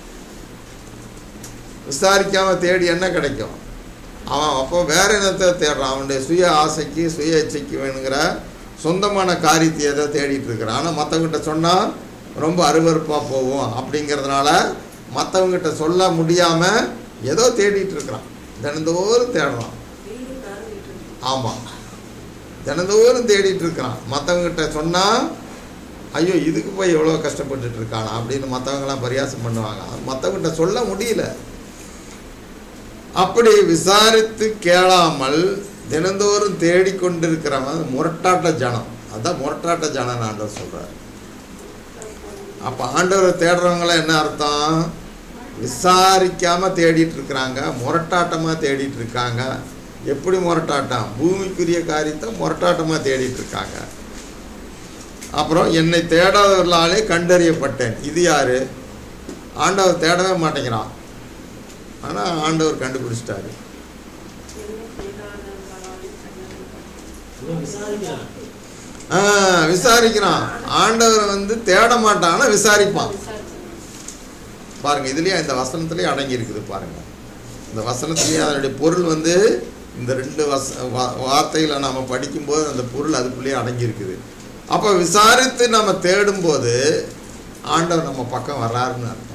விசாரிக்காம தேடி என்ன கிடைக்கும் அவன் அப்போ வேற என்னத்தை தேடுறான் அவனுடைய சுய ஆசைக்கு சுய இச்சைக்கு வேணுங்கிற சொந்தமான காரியத்தை ஏதோ தேடிட்டு இருக்கிறான் ஆனால் மற்றவங்கிட்ட சொன்னால் ரொம்ப அருவருப்பாக போகும் அப்படிங்கிறதுனால மற்றவங்கிட்ட சொல்ல முடியாமல் ஏதோ தேடிட்டு இருக்கிறான் தினந்தோறும் தேடுறான் வெயில் காரிட்டு இருக்கு. ஆமாம் தினந்தோறும் தேடிட்டு இருக்கிறான் மற்றவங்கிட்ட சொன்னால் ஐயோ இதுக்கு போய் எவ்வளோ கஷ்டப்பட்டுட்டு இருக்கானா அப்படின்னு மற்றவங்களாம் பரியாசம் பண்ணுவாங்க மற்றவங்கிட்ட சொல்ல முடியல அப்படி விசாரித்து கேளாமல் தினந்தோறும் தேடிக்கொண்டிருக்கிறவன் முரட்டாட்ட ஜனம் அதான் முரட்டாட்ட ஜனம் ஆண்டவர் சொல்கிறார் அப்போ ஆண்டவரை தேடுறவங்களாம் என்ன அர்த்தம் விசாரிக்காம தேடிட்டு இருக்கிறாங்க முரட்டாட்டமாக தேடிட்டு இருக்காங்க எப்படி முரட்டாட்டம் பூமிக்குரிய காரியத்தை முரட்டாட்டமாக தேடிட்டு இருக்காங்க அப்புறம் என்னை தேடாதவர்களாலே கண்டறியப்பட்டேன் இது யாரு ஆண்டவர் தேடவே மாட்டேங்கிறான் ஆனால் ஆண்டவர் கண்டுபிடிச்சிட்டாரு என்னை தேடாதவர்களாலே கண்டறியப்பட்டேன். இவன் விசாரிக்கிறான் ஆ, விசாரிக்கிறான் ஆண்டவர் வந்து தேட மாட்டான் ஆனால் விசாரிப்பான் விசாரிச்சு. பாருங்க இதுலயே இந்த வசனத்திலேயே அடங்கி இருக்குது பாருங்க இந்த வசனத்திலேயே அதனுடைய பொருள் வந்து இந்த ரெண்டு வச வா- வார்த்தைகளை நாம் படிக்கும்போது அந்த பொருள் அதுக்குள்ளேயே அடங்கி இருக்குது அப்போ விசாரித்து நம்ம தேடும்போது ஆண்டவர் நம்ம பக்கம் வர்றாருன்னு அர்த்தம்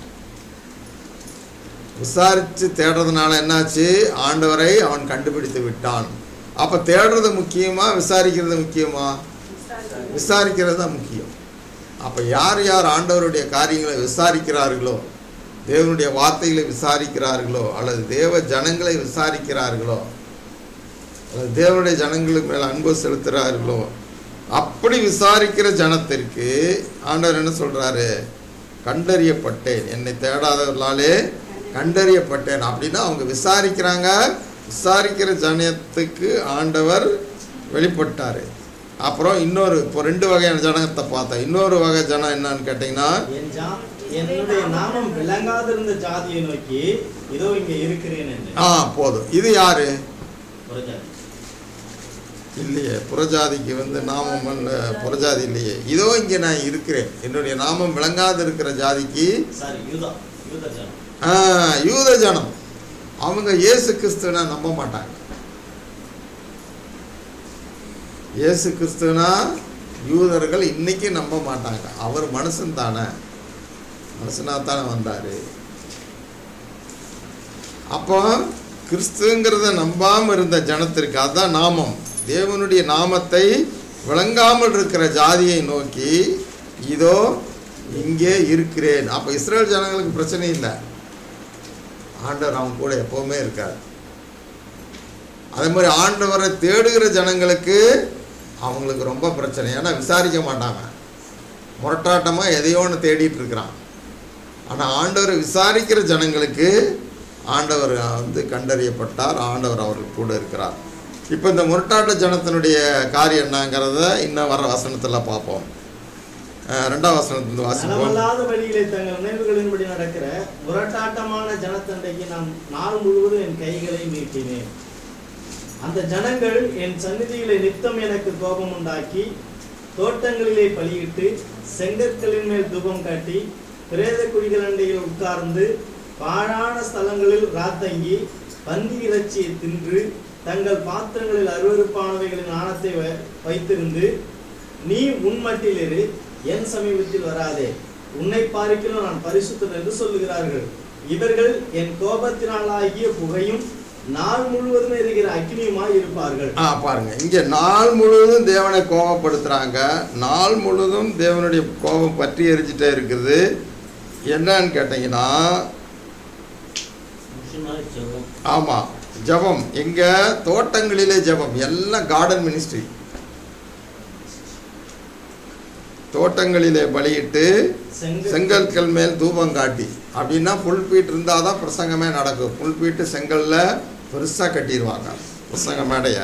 விசாரித்து தேடுறதுனால என்னாச்சு ஆண்டவரை அவன் கண்டுபிடித்து விட்டான் அப்போ தேடுறது முக்கியமா விசாரிக்கிறது முக்கியமா விசாரிச்சு. விசாரிக்கிறது தான் முக்கியம் அப்போ யார் யார் ஆண்டவருடைய காரியங்களை விசாரிக்கிறார்களோ தேவனுடைய வார்த்தைகளை விசாரிக்கிறார்களோ அல்லது தேவ ஜனங்களை விசாரிக்கிறார்களோ அல்லது தேவனுடைய ஜனங்களுக்கு மேல் அன்பு செலுத்துகிறார்களோ அப்படி விசாரிக்கிற ஜனத்திற்கு ஆண்டவர் என்ன சொல்றாரு கண்டறியப்பட்டேன் என்னை தேடாதவர்களாலே கண்டறியப்பட்டேன் அப்படின்னா அவங்க விசாரிக்கிறாங்க விசாரிக்கிற ஜனத்துக்கு ஆண்டவர் வெளிப்பட்டார் அப்புறம் இன்னொரு இப்போ ரெண்டு வகையான ஜனத்தை பார்த்தோம் இன்னொரு வகை ஜனம் என்னன்னு கேட்டிங்கன்னா என் ஜா என்னுடைய நாமம் விளங்காதிருந்த ஜாதியை நோக்கி இதோ இங்கே இருக்கிறேன் என்று ஆ போதும் இது யாரு ஒரு ஜாதி இல்லையே புறஜாதிக்கு வந்து நாமம் அல்ல, புறஜாதி இல்லையே இதோ இங்கே நான் இருக்கிறேன் என்னுடைய நாமம் விளங்காது இருக்கிற ஜாதிக்கு சாரி யூதா யூத ஜனம் ஆ, யூத ஜனம் அவங்க இயேசு கிறிஸ்துவனை நம்ப மாட்டாங்க இயேசு கிறிஸ்துவனா யூதர்கள் இன்னைக்கு நம்ப மாட்டாங்க அவர் மனுஷன் தானே மனுஷனா தானே வந்தார் அப்போ கிறிஸ்துங்கிறத நம்பாமல் இருந்த ஜனத்திற்கு அதான் நாமம் தேவனுடைய நாமத்தை விளங்காமல் இருக்கிற ஜாதியை நோக்கி இதோ இங்கே இருக்கிறேன் அப்போ இஸ்ரேல் ஜனங்களுக்கு பிரச்சனை இல்லை ஆண்டவர் அவங்க கூட எப்போவுமே இருக்கார் அதே மாதிரி ஆண்டவரை தேடுகிற ஜனங்களுக்கு அவங்களுக்கு ரொம்ப பிரச்சனை ஏன்னா விசாரிக்க மாட்டாங்க முரட்டாட்டமாக எதையோ ஒன்று தேடிட்டு இருக்கிறான் ஆனால் ஆண்டவரை விசாரிக்கிற ஜனங்களுக்கு ஆண்டவர் வந்து கண்டறியப்பட்டார் ஆண்டவர் அவர்கள் கூட இருக்கிறார் இப்போ இந்த முரட்டாட்ட ஜனத்தினுடைய காரியம் என்னங்கிறத இன்னும் வர வசனத்தில் பார்ப்போம் அஹ் ரெண்டாம் வசனத்துல வாசிப்போம் நலமல்லாத வழியிலே தங்கள் நினைவுகளின்படி நடக்கிற முரட்டாட்டமான ஜனத்தண்டைக்கு நான் நாள் முழுவதும் என் கைகளை நீட்டினேன் அந்த ஜனங்கள் என் சந்நிதியிலே நித்தம் எனக்கு கோபம் உண்டாக்கி தோட்டங்களிலே பலியிட்டு செங்கற்களின் மேல் தூபம் காட்டி பிரேத குழிகள் அண்டையில் உட்கார்ந்து பாழான ஸ்தலங்களில் ராத்தங்கி பந்தி இறைச்சியை தின்று தங்கள் பாத்திரங்களில் அருவருப்பானவைகளின் ஆணத்தை வ- வைத்திருந்து நீ உன்மட்டில் இரு என் சமீபத்தில் வராதே உன்னை பார்க்கிலும் நான் பரிசுத்தன் என்று சொல்லுகிறார்கள் இவர்கள் என் கோபத்தினாலாகிய புகையும் நாள் முழுவதும் எரிகிற அக்னியுமாய் இருப்பார்கள் ஆ பாருங்க இங்கே நாள் முழுவதும் தேவனை கோபப்படுத்துகிறாங்க நாள் முழுவதும் தேவனுடைய கோபம் பற்றி எரிஞ்சிட்டே இருக்குது என்னன்னு கேட்டிங்கன்னா முக்கியமாக ஜெபம் ஆமாம் ஜெபம் எங்கே தோட்டங்களிலே ஜெபம் எல்லாம் கார்டன் மினிஸ்ட்ரி தோட்டங்களிலே பலியிட்டு செங்கல் செங்கற்கள் மேல் தூபம் காட்டி அப்படின்னா புல்பீட் இருந்தால் தான் பிரசங்கமே நடக்கும் புல்பீட்டு செங்கல்ல பெருசாக கட்டிடுவாங்க பிரசங்க மேடையை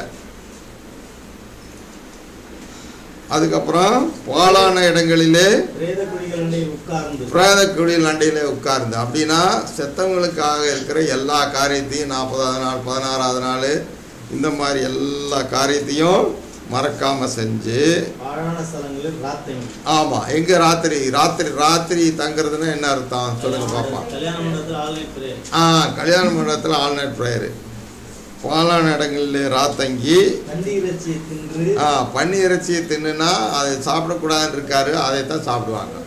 அதுக்கப்புறம் பாலான இடங்களிலே பிரேத குழிகள் அண்டையில் உட்கார்ந்து பிரேத குடியில் அண்டையிலே உட்கார்ந்து அப்படின்னா செத்தவங்களுக்காக இருக்கிற எல்லா காரியத்தையும் நாற்பதாவது நாள் பதினாறாவது நாள் இந்த மாதிரி எல்லா காரியத்தையும் மறக்காம செஞ்சு பாழான ஸ்தலங்களில் ராத்தங்கி ஆமாம் எங்கே ராத்திரி ராத்திரி ராத்திரி தங்குறதுன்னா என்ன அர்த்தம் சொல்லுங்க பாப்போம் கல்யாண மண்டபத்தில் ஆல்நைட் பிரேயர் ஆ கல்யாண மண்டபத்தில் ஆல் நைட் ப்ரேயரு பாலான இடங்களில் ராத்தங்கி பந்தி இறைச்சியை தின்று ஆ பன்னி இறைச்சியை தின்னுனா அதை சாப்பிடக்கூடாதுன்னு இருக்காரு அதைத்தான் சாப்பிடுவாங்க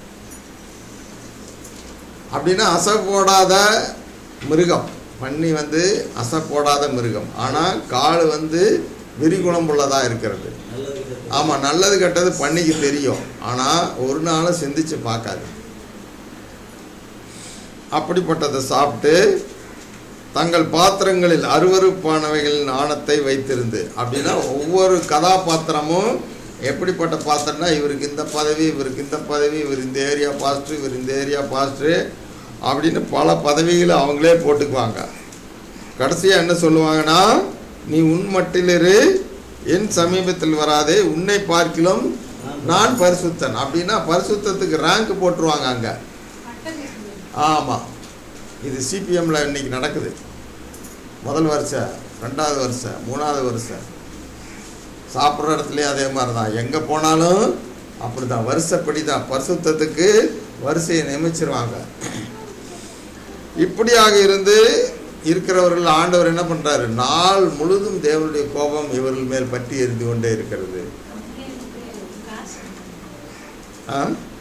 அப்படின்னா அசை போடாத மிருகம் பன்னி வந்து அசை போடாத மிருகம் ஆனால் கால் வந்து விரிகுணம்புள்ளதாக இருக்கிறது நல்லது கெட்டது. ஆமாம் நல்லது கெட்டது பன்னிக்கு தெரியும் ஆனால் ஒரு நாளும் சிந்திச்சு பார்க்காது அப்படிப்பட்டதை சாப்பிட்டு தங்கள் பாத்திரங்களில் அருவருப்பானவைகளின் ஆணத்தை வைத்திருந்து அப்படின்னா ஒவ்வொரு கதாபாத்திரமும் எப்படிப்பட்ட பாத்திரம்னா இவருக்கு இந்த பதவி இவருக்கு இந்த பதவி இவர் இந்த ஏரியா பாஸ்டர் இவர் இந்த ஏரியா பாஸ்டர் அப்படின்னு பல பதவிகளை அவங்களே போட்டுக்குவாங்க கடைசியாக என்ன சொல்லுவாங்கன்னா நீ உன் மட்டிலிரு என் சமீபத்தில் வராதே உன்னை பார்க்கிலும் நான் பரிசுத்தன் அப்படின்னா பரிசுத்தத்துக்கு ரேங்க் போட்டுருவாங்க அங்கே ஆமாம் இது சிபிஎம்மில் இன்னைக்கு நடக்குது முதல் வருஷம் ரெண்டாவது வருஷம் மூணாவது வருஷம் சாப்பிட்ற இடத்துலையும் அதே மாதிரி தான் எங்கே போனாலும் அப்படி தான் வருஷப்படி தான் பரிசுத்தத்துக்கு வரிசையை நியமிச்சிருவாங்க இப்படியாக இருந்து இருக்கிறவர்கள் ஆண்டவர் என்ன பண்ணுறாரு நாள் முழுதும் தேவனுடைய கோபம் இவர்கள் மேல் பற்றி எரிந்து கொண்டே இருக்கிறது ஆ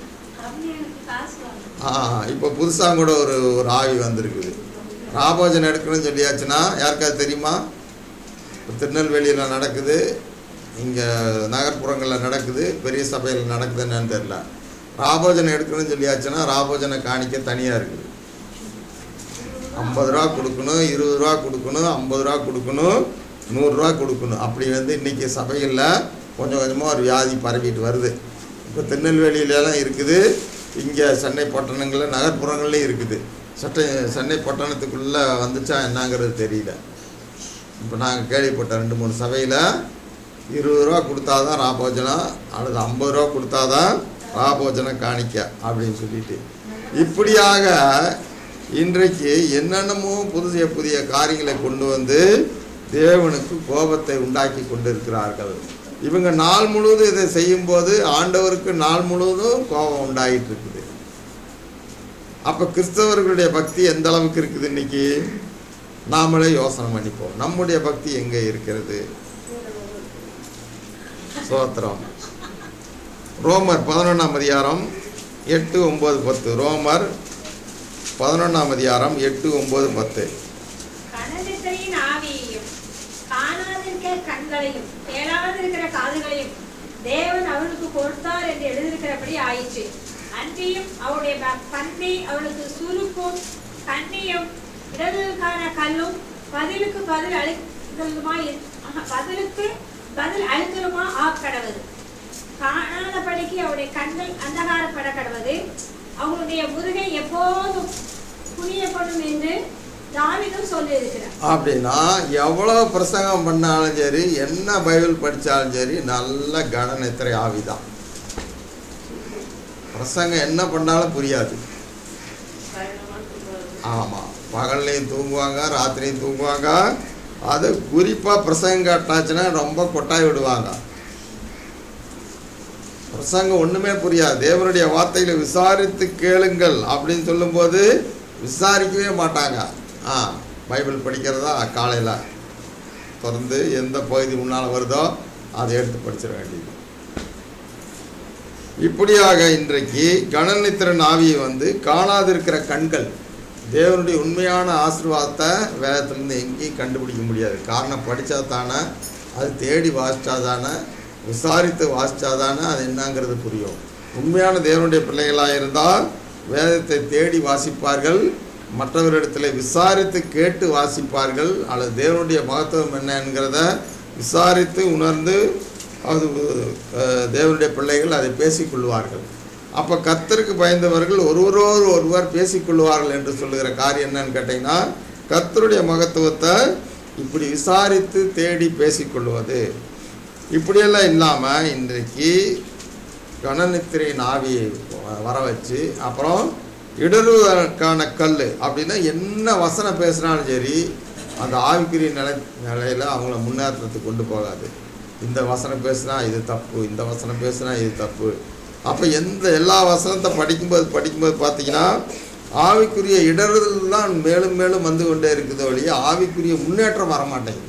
ஆ இப்போ புதுசாக கூட ஒரு ஒரு ஆவி வந்திருக்குது ராபோஜன் எடுக்கணும்னு சொல்லியாச்சுன்னா யாருக்காவது தெரியுமா இப்போ திருநெல்வேலியில் நடக்குது இங்கே நகர்ப்புறங்களில் நடக்குது பெரிய சபையில் நடக்குதுன்னு தெரில ராபோஜனை எடுக்கணும்னு சொல்லியாச்சுன்னா ராபோஜனை காணிக்க தனியாக இருக்குது ஐம்பது ரூபா கொடுக்கணும் இருபது ரூபா கொடுக்கணும் ஐம்பது ரூபா கொடுக்கணும் நூறுரூவா கொடுக்கணும் அப்படி வந்து இன்றைக்கி சபைகளில் கொஞ்சம் கொஞ்சமாக ஒரு வியாதி பரவிட்டு வருது இப்போ திருநெல்வேலியிலலாம் இருக்குது இங்கே சென்னை பட்டணங்களில் நகர்ப்புறங்கள்லையும் இருக்குது சட்டை சென்னை பட்டணத்துக்குள்ளே வந்துச்சா என்னங்கிறது தெரியல இப்போ நாங்கள் கேள்விப்பட்ட ரெண்டு மூணு சபையில் இருபது ரூபா கொடுத்தாதான் ராபோஜனம் அல்லது ஐம்பது ரூபா கொடுத்தாதான் ராபோஜனம் காணிக்க அப்படின்னு சொல்லிட்டு இப்படியாக இன்றைக்கு என்னென்னமோ புதிய புதிய காரியங்களை கொண்டு வந்து தேவனுக்கு கோபத்தை உண்டாக்கி கொண்டிருக்கிறார்கள் இவங்க நாள் முழுவதும் இதை செய்யும்போது ஆண்டவருக்கு நாள் முழுவதும் கோபம் உண்டாகிட்டு இருக்குது அப்போ கிறிஸ்தவர்களுடைய பக்தி எந்த அளவுக்கு இருக்குது இன்னைக்கு நாமளே யோசனை பண்ணிப்போம் நம்முடைய பக்தி எங்கே இருக்கிறது சோத்திரம் ரோமர் பதினொன்றாம் அதிகாரம் எட்டு ஒம்பது பத்து ரோமர் பதினொன்றாம் அதிகாரம் எட்டு ஒம்பது பத்து கனநித்திரையின் ஆவியையும் காணாதிருக்கிற கண்களையும் கேளாதிருக்கிற காதுகளையும் தேவன் அவனுக்கு கொடுத்தார் என்று எழுதியிருக்கிறபடி ஆயிற்று அன்றியும் அவருடைய ப- பந்தி அவனுக்கு சுருக்கும் கண்ணியும் இடதுக்கான கல்லும் பதிலுக்கு பதில் அளித்தலுமாய் இரு- ஆஹா, பதிலுக்கு பதில் அளித்தலுமா ஆக்கடவது காணாதபடிக்கு அவருடைய கண்கள் அந்தகாரப்பட கடவது அவங்களுடைய முருகை எப்போதும் புரியப்படும் என்று தாவிதும் சொல்லியிருக்கிறார் அப்படின்னா எவ்வளோ பிரசங்கம் பண்ணாலும் சரி என்ன பைபிள் படித்தாலும் சரி நல்ல கனநித்திரை ஆவிதான் பிரசங்கம் என்ன பண்ணாலும் புரியாது ஆமாம் பகல்லையும் தூங்குவாங்க ராத்திரியும் தூங்குவாங்க அது குறிப்பாக பிரசங்கம் காட்டினாச்சுன்னா ரொம்ப கொட்டாய் விடுவாங்க பிரசங்கம் ஒன்றுமே புரியாது தேவனுடைய வார்த்தைகளை விசாரித்து கேளுங்கள் அப்படின்னு சொல்லும்போது விசாரிக்கவே மாட்டாங்க ஆ பைபிள் படிக்கிறதா காலையில் திறந்து எந்த பகுதி முன்னால் வருதோ அதை எடுத்து படிச்சிட வேண்டியது இப்படியாக இன்றைக்கு கணநித்திரன் ஆவியை வந்து காணாதிருக்கிற கண்கள் தேவனுடைய உண்மையான ஆசீர்வாதத்தை வேதத்திலேருந்து எங்கேயும் கண்டுபிடிக்க முடியாது காரணம் படித்தா தானே அது தேடி வாசித்தா தானே விசாரித்து வாசித்தா தானே அது என்னங்கிறது புரியும் உண்மையான தேவனுடைய பிள்ளைகளாக இருந்தால் வேதத்தை தேடி வாசிப்பார்கள் மற்றவரிடத்தில் விசாரித்து கேட்டு வாசிப்பார்கள் அல்லது தேவனுடைய மகத்துவம் என்ன என்கிறத விசாரித்து உணர்ந்து அது அஹ், தேவனுடைய பிள்ளைகள் அதை பேசிக்கொள்வார்கள் அப்போ கர்த்தருக்கு பயந்தவர்கள் ஒருவரோடு ஒருவர் பேசிக்கொள்வார்கள் என்று சொல்லுகிற காரியம் என்னன்னு கேட்டிங்கன்னா கர்த்தருடைய மகத்துவத்தை இப்படி விசாரித்து தேடி பேசிக்கொள்வது இப்படியெல்லாம் இல்லாமல் இன்றைக்கு கணநித்திரையின் ஆவியை வ- வர வச்சு அப்புறம் இடறுவதற்கான கல் அப்படின்னா என்ன வசனம் பேசினாலும் சரி அந்த ஆவிக்குரிய நிலை நிலையில் அவங்கள முன்னேற்றத்துக்கு கொண்டு போகாது இந்த வசனம் பேசுனா இது தப்பு இந்த வசனம் பேசுனா இது தப்பு அப்போ எந்த எல்லா வசனத்தை படிக்கும்போது படிக்கும்போது பார்த்தீங்கன்னா ஆவிக்குரிய இடறுதல் தான் மேலும் மேலும் வந்து கொண்டே இருக்குது ஒழிய ஆவிக்குரிய முன்னேற்றம் வர மாட்டேங்குது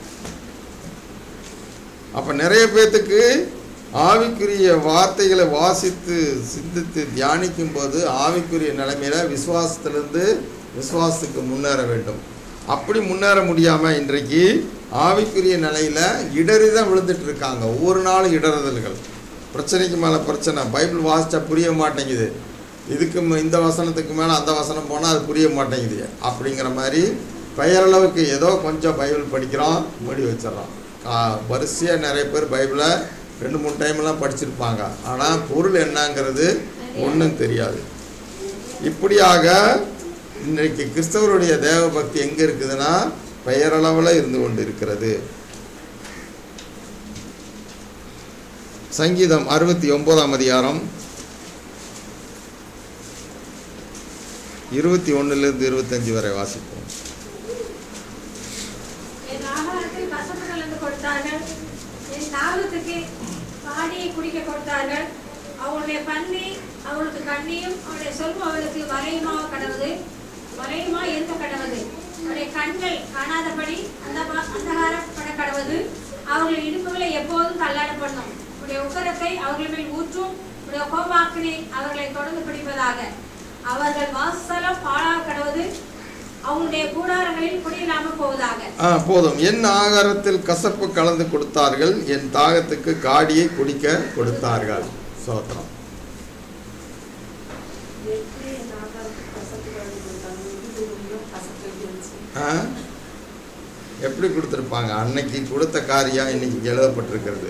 அப்போ நிறைய பேர்த்துக்கு ஆவிக்குரிய வார்த்தைகளை வாசித்து சிந்தித்து தியானிக்கும் போது ஆவிக்குரிய நிலைமையில விசுவாசத்திலிருந்து விசுவாசத்துக்கு முன்னேற வேண்டும் அப்படி முன்னேற முடியாமல் இன்றைக்கு ஆவிக்குரிய நிலையில் இடறி தான் விழுந்துட்டு இருக்காங்க ஒவ்வொரு நாளும் இடறுதல்கள் பிரச்சனைக்கு மேலே பிரச்சனை பைபிள் வாசித்தா புரிய மாட்டேங்குது இதுக்கு ம- இந்த வசனத்துக்கு மேலே அந்த வசனம் போனால் அது புரிய மாட்டேங்குது அப்படிங்கிற மாதிரி பெயரளவுக்கு ஏதோ கொஞ்சம் பைபிள் படிக்கிறோம் மூடி வச்சிடறோம் கா- வரிசையாக நிறைய பேர் பைபிளை ரெண்டு மூணு டைம்லாம் படிச்சிருப்பாங்க ஆனால் பொருள் என்னங்கிறது ஒன்றும் தெரியாது இப்படியாக இன்றைக்கு கிறிஸ்தவருடைய தேவ பக்தி எங்கே இருக்குதுன்னா பெயரளவில் இருந்து கொண்டு இருக்கிறது சங்கீதம் அறுபத்தி ஒன்பதாம் அதிகாரம் இருபத்தி ஒன்றுலேருந்து இருபத்தஞ்சு வரை வாசிப்போம் என் ஆகாரத்தில் கசப்பு கலந்து கொடுத்தார்கள் என் தாகத்துக்கு பாடியை குடிக்க கொடுத்தார்கள் அவளுடைய பந்தி அவளுக்கு கண்ணியும் அவளுடைய சொல்வம் அவளுக்கு வரையுமாக கடவுது வரையுமா இருக்க கடவுது அவருடைய கண்கள் காணாதபடி அந்த அந்தகாரப்பட கடவுது அவர்கள் இடுப்புகளை எப்போதும் தள்ளாட பண்ணும் உடைய உக்கரத்தை அவர்கள் மேல் ஊற்றும் உடைய கோபாக்கினை அவர்களை தொடர்ந்து பிடிப்பதாக அவர்கள் வாசலம் பாழாக கடவுது அவங்களுடைய கூடாரங்களில் குடியில்லாமல் போவதாக ஆ போதும் என் ஆகாரத்தில் கசப்பு கலந்து கொடுத்தார்கள் என் தாகத்துக்கு காடியை குடிக்க கொடுத்தார்கள் சோத்திரம் எப்படி என் ஆகாரத்துக்கு கசப்பு கலந்து கொடுத்தாங்க இது ரொம்ப கசப்பு இருந்துச்சு ஆ? எப்படி கொடுத்துருப்பாங்க அன்னைக்கு கொடுத்த காரியம் இன்னைக்கு எழுதப்பட்டிருக்கிறது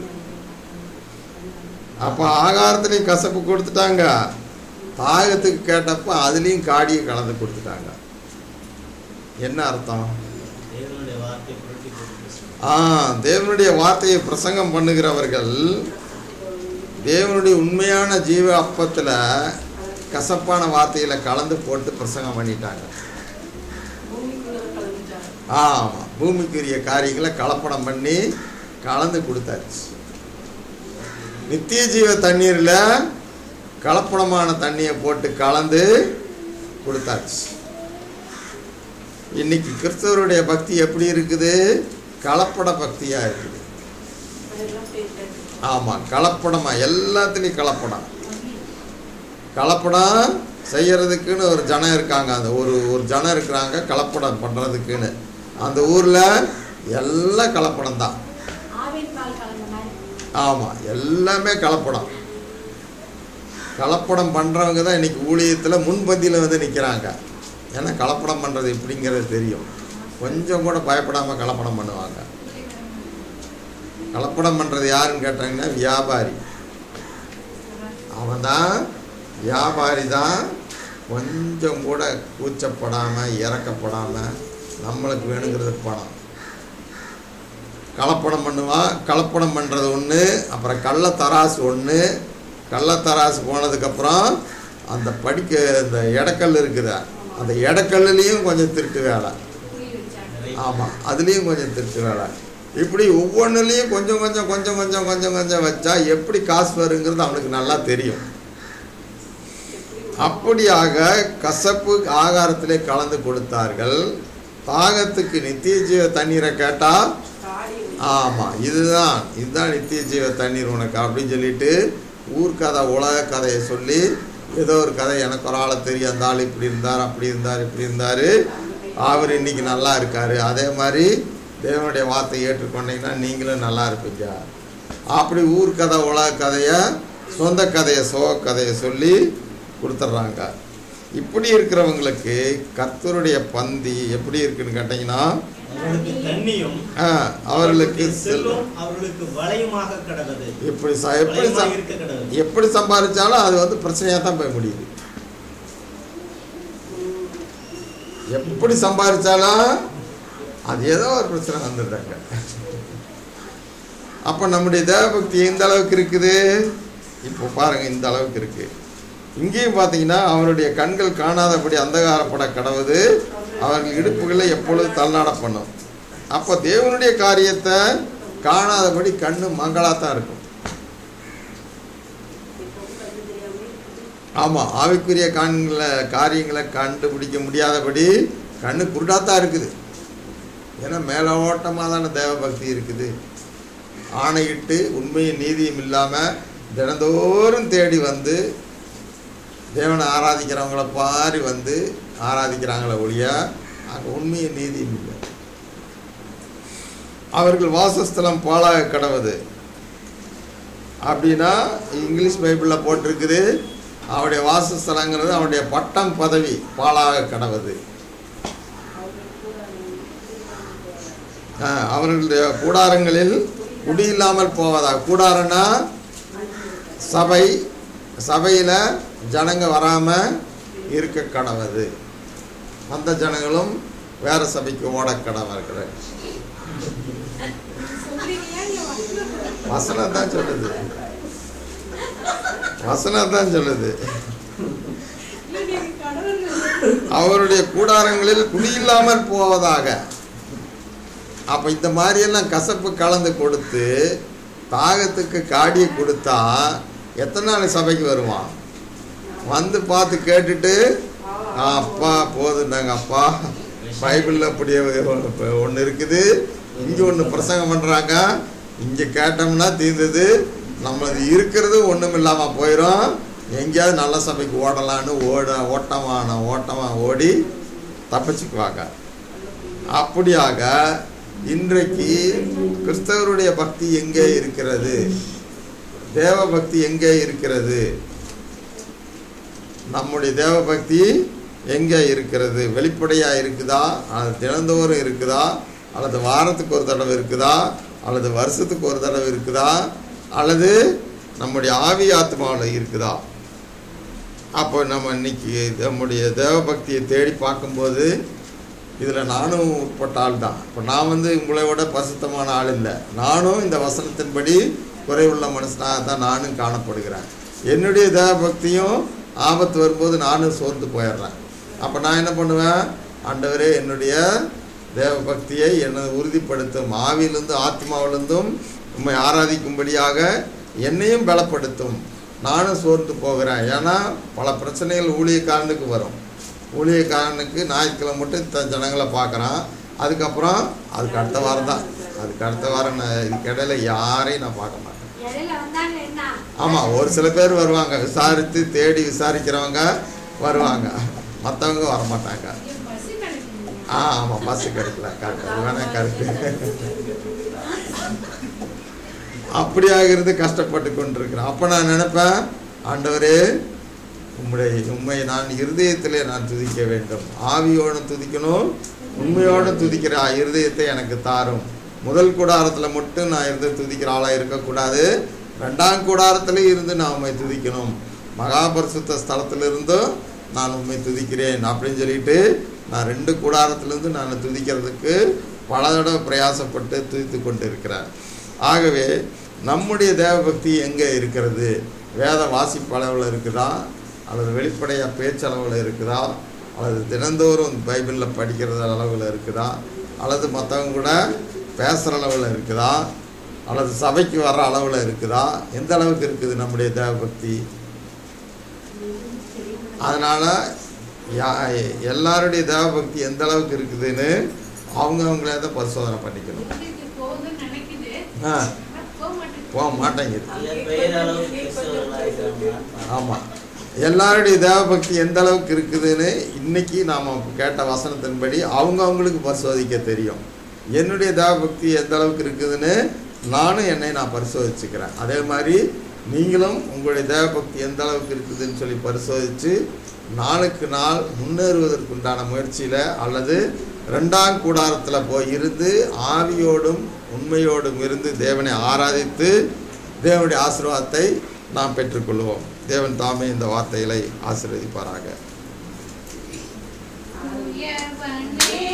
அப்போ ஆகாரத்துலேயும் கசப்பு கொடுத்துட்டாங்க தாகத்துக்கு கேட்டப்ப அதுலேயும் காடியை கலந்து கொடுத்துட்டாங்க என்ன அர்த்தம் தேவனுடைய வார்த்தையை புரட்டி போட்டு பேசுவாங்க. ஆ தேவனுடைய வார்த்தையை பிரசங்கம் பண்ணுகிறவர்கள் தேவனுடைய உண்மையான ஜீவ அப்பத்தில் கசப்பான வார்த்தைகளை கலந்து போட்டு பிரசங்கம் பண்ணிட்டாங்க பூமிக்குள்ள கலந்துட்டாங்க ஆமாம் பூமிக்குரிய காரியங்களை கலப்படம் பண்ணி கலந்து கொடுத்தாச்சு நித்திய ஜீவ தண்ணீரில் கலப்படமான தண்ணியை போட்டு கலந்து கொடுத்தாச்சு இன்னைக்கு கிறிஸ்தவருடைய பக்தி எப்படி இருக்குது கலப்பட பக்தியாக இருக்குது அதெல்லாம் போயிட்டு ஆமாம் கலப்படமாக எல்லாத்துலேயும் கலப்படம் கலப்படம் செய்யறதுக்குன்னு ஒரு ஜனம் இருக்காங்க அந்த ஒரு ஒரு ஜனம் இருக்கிறாங்க கலப்படம் பண்ணுறதுக்குன்னு அந்த ஊரில் எல்லாம் கலப்படம் தான் ஆவின் பால் கலந்த மாதிரி ஆமாம் எல்லாமே கலப்படம் கலப்படம் பண்ணுறவங்க தான் இன்னைக்கு ஊழியத்தில் முன்பந்தியில் வந்து நிற்கிறாங்க ஏன்னா கலப்படம் பண்ணுறது எப்படிங்கிறது தெரியும் கொஞ்சம் கூட பயப்படாமல் கலப்படம் பண்ணுவாங்க கலப்படம் பண்ணுறது யாருன்னு கேட்டாங்கன்னா வியாபாரி அவன் தான் வியாபாரி தான் கொஞ்சம் கூட கூச்சப்படாமல் இறக்கப்படாமல் நம்மளுக்கு வேணுங்கிறது பணம் கலப்படம் பண்ணுவான் கலப்படம் பண்ணுறது ஒன்று அப்புறம் கள்ளத்தராசு ஒன்று கள்ளத்தராசு போனதுக்கப்புறம் அந்த படிக்க இந்த எடக்கல் இருக்குதா அந்த எடக்கல்லுலேயும் கொஞ்சம் திருட்டு வேலை புளி வச்சாங்க நிறைய ஆமாம் அதுலேயும் கொஞ்சம் திருட்டு வேலை இப்படி ஒவ்வொன்றுலேயும் கொஞ்சம் கொஞ்சம் கொஞ்சம் கொஞ்சம் கொஞ்சம் கொஞ்சம் வச்சா எப்படி காசு வருங்கிறது அவனுக்கு நல்லா தெரியும் அப்படியாக கசப்பு ஆகாரத்திலே கலந்து கொடுத்தார்கள் தாகத்துக்கு நித்திய ஜீவ தண்ணீரை கேட்டால் காடி ஆமாம் இதுதான் இதுதான் நித்திய ஜீவ தண்ணீர் உனக்கு அப்படின்னு சொல்லிட்டு ஊர்க்கதை உலக கதையை சொல்லி ஏதோ ஒரு கதை எனக்கு ஒரு ஆளை தெரியும் அந்த ஆள் இப்படி இருந்தார் அப்படி இருந்தார் இப்படி இருந்தார் அவர் இன்னைக்கு நல்லா இருக்கார் அதே மாதிரி தேவனுடைய வார்த்தை ஏற்றுக்கொண்டீங்கன்னா நீங்களும் நல்லா இருப்பீங்க அப்படி ஊர் கதை உலக கதையை சொந்த கதையை சோக கதையை சொல்லி கொடுத்துட்றாங்க இப்படி இருக்கிறவங்களுக்கு கர்த்தருடைய பந்தி எப்படி இருக்குன்னு கேட்டிங்கன்னா அவர்களுக்கு தண்ணியும் ஆ, அவர்களுக்கு செல்வம் செல்வம் அவர்களுக்கு வளையமாக கடவது எப்படி ச- எப்படி ச- வளையமாக இருக்க கடவது எப்படி சம்பாதிச்சாலும் அது வந்து பிரச்சனையாக தான் போய் முடியுது எப்படி சம்பாதிச்சாலும் அது ஏதோ ஒரு பிரச்சனை வந்துடுறாங்க அப்போ நம்முடைய தேவபக்தி எந்த அளவுக்கு இருக்குது இப்போ பாருங்க இந்த அளவுக்கு இருக்கு இங்கேயும் பார்த்தீங்கன்னா அவருடைய கண்கள் காணாதபடி அந்தகாரப்பட கடவுது அவர்கள் இடுப்புகளை எப்பொழுது தள்ளாட பண்ணும் அப்போ தேவனுடைய காரியத்தை காணாதபடி கண்ணு மங்களாத்தான் இருக்கும் ஆமாம் ஆவிக்குரிய காண்களை காரியங்களை கண்டுபிடிக்க முடியாதபடி கண்ணு குருடாத்தான் இருக்குது ஏன்னா மேலோட்டமாக தானே தேவபக்தி இருக்குது ஆணையிட்டு உண்மையும் நீதியும் இல்லாமல் தினந்தோறும் தேடி வந்து தேவனை ஆராதிக்கிறவங்கள பாரி வந்து ஆராதிக்கிறாங்களே ஒழிய அங்கே உண்மையும் நீதியும் இல்லை அவர்கள் வாசஸ்தலம் பாழாக கடவுது அப்படின்னா இங்கிலீஷ் பைபிளில் போட்டிருக்குது அவருடைய வாசஸ்தலங்கிறது அவருடைய பட்டம் பதவி பாழாக கடவுது ஆ, அவர்களுடைய கூடாரங்களில் குடியில்லாமல் போவதா கூடாரன்னா சபை சபையில் ஜனங்க வராமல் இருக்க கடவுது அந்த ஜனங்களும் வேற சபைக்கு ஓட கடவர்கள் வசனம் தான் சொல்லுது வசனம் தான் சொல்லுது அவருடைய கூடாரங்களில் குடியில்லாமல் போவதாக அப்போ இந்த மாதிரியெல்லாம் கசப்பு கலந்து கொடுத்து தாகத்துக்கு காடியை கொடுத்தா எத்தனை நாள் சபைக்கு வருவான் வந்து பார்த்து கேட்டுட்டு "ஆ, அப்பா போதுண்டாங்க அப்பா பைபிளில் அப்படியே ஒன்று இருக்குது இங்கே ஒன்று பிரசங்கம் பண்ணுறாங்க இங்கே கேட்டோம்னா தீர்ந்தது நம்மளது இருக்கிறது ஒன்றும் இல்லாமல் போயிடும் எங்கேயாவது நல்ல சபைக்கு ஓடலான்னு ஓட ஓட்டமான ஓட்டமாக ஓடி தப்பிச்சுக்குவாங்க அப்படியாக இன்றைக்கு கிறிஸ்தவருடைய பக்தி எங்கே இருக்கிறது தேவ பக்தி எங்கே இருக்கிறது நம்முடைய தேவ பக்தி எங்கே இருக்கிறது வெளிப்படையாக இருக்குதா அல்லது தினந்தோறும் இருக்குதா அல்லது வாரத்துக்கு ஒரு தடவை இருக்குதா அல்லது வருஷத்துக்கு ஒரு தடவை இருக்குதா அல்லது நம்முடைய ஆவி ஆத்மாவில் இருக்குதா அப்போ நம்ம இன்னைக்கு நம்முடைய தேவ பக்தியை தேடி பார்க்கும்போது இதில் நானும் உட்பட்ட ஆள் தான் இப்போ நான் வந்து உங்களை விட பசுத்தமான ஆள் இல்லை நானும் இந்த வசனத்தின்படி குறைவுள்ள மனுஷனாக தான் நானும் காணப்படுகிறேன் என்னுடைய தேவ பக்தியும் ஆபத்து வரும்போது நானும் சோர்ந்து போயிடுறேன் அப்போ நான் என்ன பண்ணுவேன் ஆண்டவரே என்னுடைய தேவ பக்தியை என்னை உறுதிப்படுத்தும் ஆவியிலிருந்து ஆத்மாவிலிருந்தும் உம்மை ஆராதிக்கும்படியாக என்னையும் பலப்படுத்தும் நானும் சோர்ந்து போகிறேன் ஏன்னா பல பிரச்சனைகள் ஊழியக்காரனுக்கு வரும் ஊழியக்காரனுக்கு ஞாயிற்றுக்கிழமை மட்டும் த ஜனங்களை பார்க்குறான் அதுக்கப்புறம் அதுக்கு அடுத்த வாரம் தான் அதுக்கு அடுத்த வாரம் நான் இதுக்கு இடையில யாரையும் நான் பார்க்க மாட்டேன் இடையில வந்தாங்க என்ன ஆமாம் ஒரு சில பேர் வருவாங்க விசாரித்து தேடி விசாரிக்கிறவங்க வருவாங்க மற்றவங்க வர மாட்டாங்க பஸ் கிடைக்கும் ஆ ஆமாம் பஸ்ஸு கிடைக்கல கரெக்ட் அது வேணா கரெக்டு அப்படியாக இருந்து கஷ்டப்பட்டு கொண்டிருக்கிறேன் அப்போ நான் நினைப்பேன் ஆண்டவரே உம்முடைய உண்மை நான் இருதயத்திலே நான் துதிக்க வேண்டும் ஆவியோடு துதிக்கணும் உண்மையோடு துதிக்கிற இருதயத்தை எனக்கு தாரும் முதல் கூடாரத்தில் மட்டும் நான் இருந்து துதிக்கிற ஆளாக இருக்கக்கூடாது ரெண்டாம் கூடாரத்திலே இருந்து நான் உண்மை துதிக்கணும் மகாபரிசுத்த ஸ்தலத்திலிருந்தும் நான் உண்மை துதிக்கிறேன் அப்படின்னு சொல்லிட்டு நான் ரெண்டு கூடாரத்திலிருந்து நான் துதிக்கிறதுக்கு பல தடவை பிரயாசப்பட்டு துதித்து கொண்டு இருக்கிறேன் ஆகவே நம்முடைய தேவபக்தி எங்கே இருக்கிறது வேத வாசிப்பு அளவில் இருக்குதா அல்லது வெளிப்படையாக பேச்சளவில் இருக்குதா அல்லது தினந்தோறும் பைபிளில் படிக்கிறது அளவில் இருக்குதா அல்லது மற்றவங்க கூட பேசுகிற அளவில் இருக்குதா அல்லது சபைக்கு வர்ற அளவில் இருக்குதா எந்த அளவுக்கு இருக்குது நம்முடைய தேவபக்தி அதனால் யா எல்லாருடைய தேவபக்தி எந்த அளவுக்கு இருக்குதுன்னு அவங்க அவங்களே தான் பரிசோதனை பண்ணிக்கணும் இருந்துட்டு போகுதுன்னு நினைக்குது ஆ ஆனா போக மாட்டேங்குது போக மாட்டேங்குது இல்ல பெயர் அளவுக்கு கிறிஸ்தவர்களா இருக்கிறவங்க ஆமாம் எல்லாருடைய தேவபக்தி எந்த அளவுக்கு இருக்குதுன்னு இன்னைக்கு நாம் கேட்ட வசனத்தின்படி அவங்க அவங்களுக்கு பரிசோதிக்க தெரியும் என்னுடைய தேவபக்தி எந்த அளவுக்கு இருக்குதுன்னு நானும் என்னை நான் பரிசோதிச்சுக்கிறேன் அதே மாதிரி நீங்களும் உங்களுடைய தேவபக்தி எந்த அளவுக்கு இருக்குதுன்னு சொல்லி பரிசோதித்து நாளுக்கு நாள் முன்னேறுவதற்குண்டான முயற்சியில் அல்லது ரெண்டாம் கூடாரத்தில் போய் இருந்து ஆவியோடும் உண்மையோடும் இருந்து தேவனை ஆராதித்து தேவனுடைய ஆசீர்வாதத்தை நாம் பெற்றுக்கொள்வோம் தேவன் தாமே இந்த வார்த்தைகளை ஆசீர்வதிப்பாராக உயர்வனே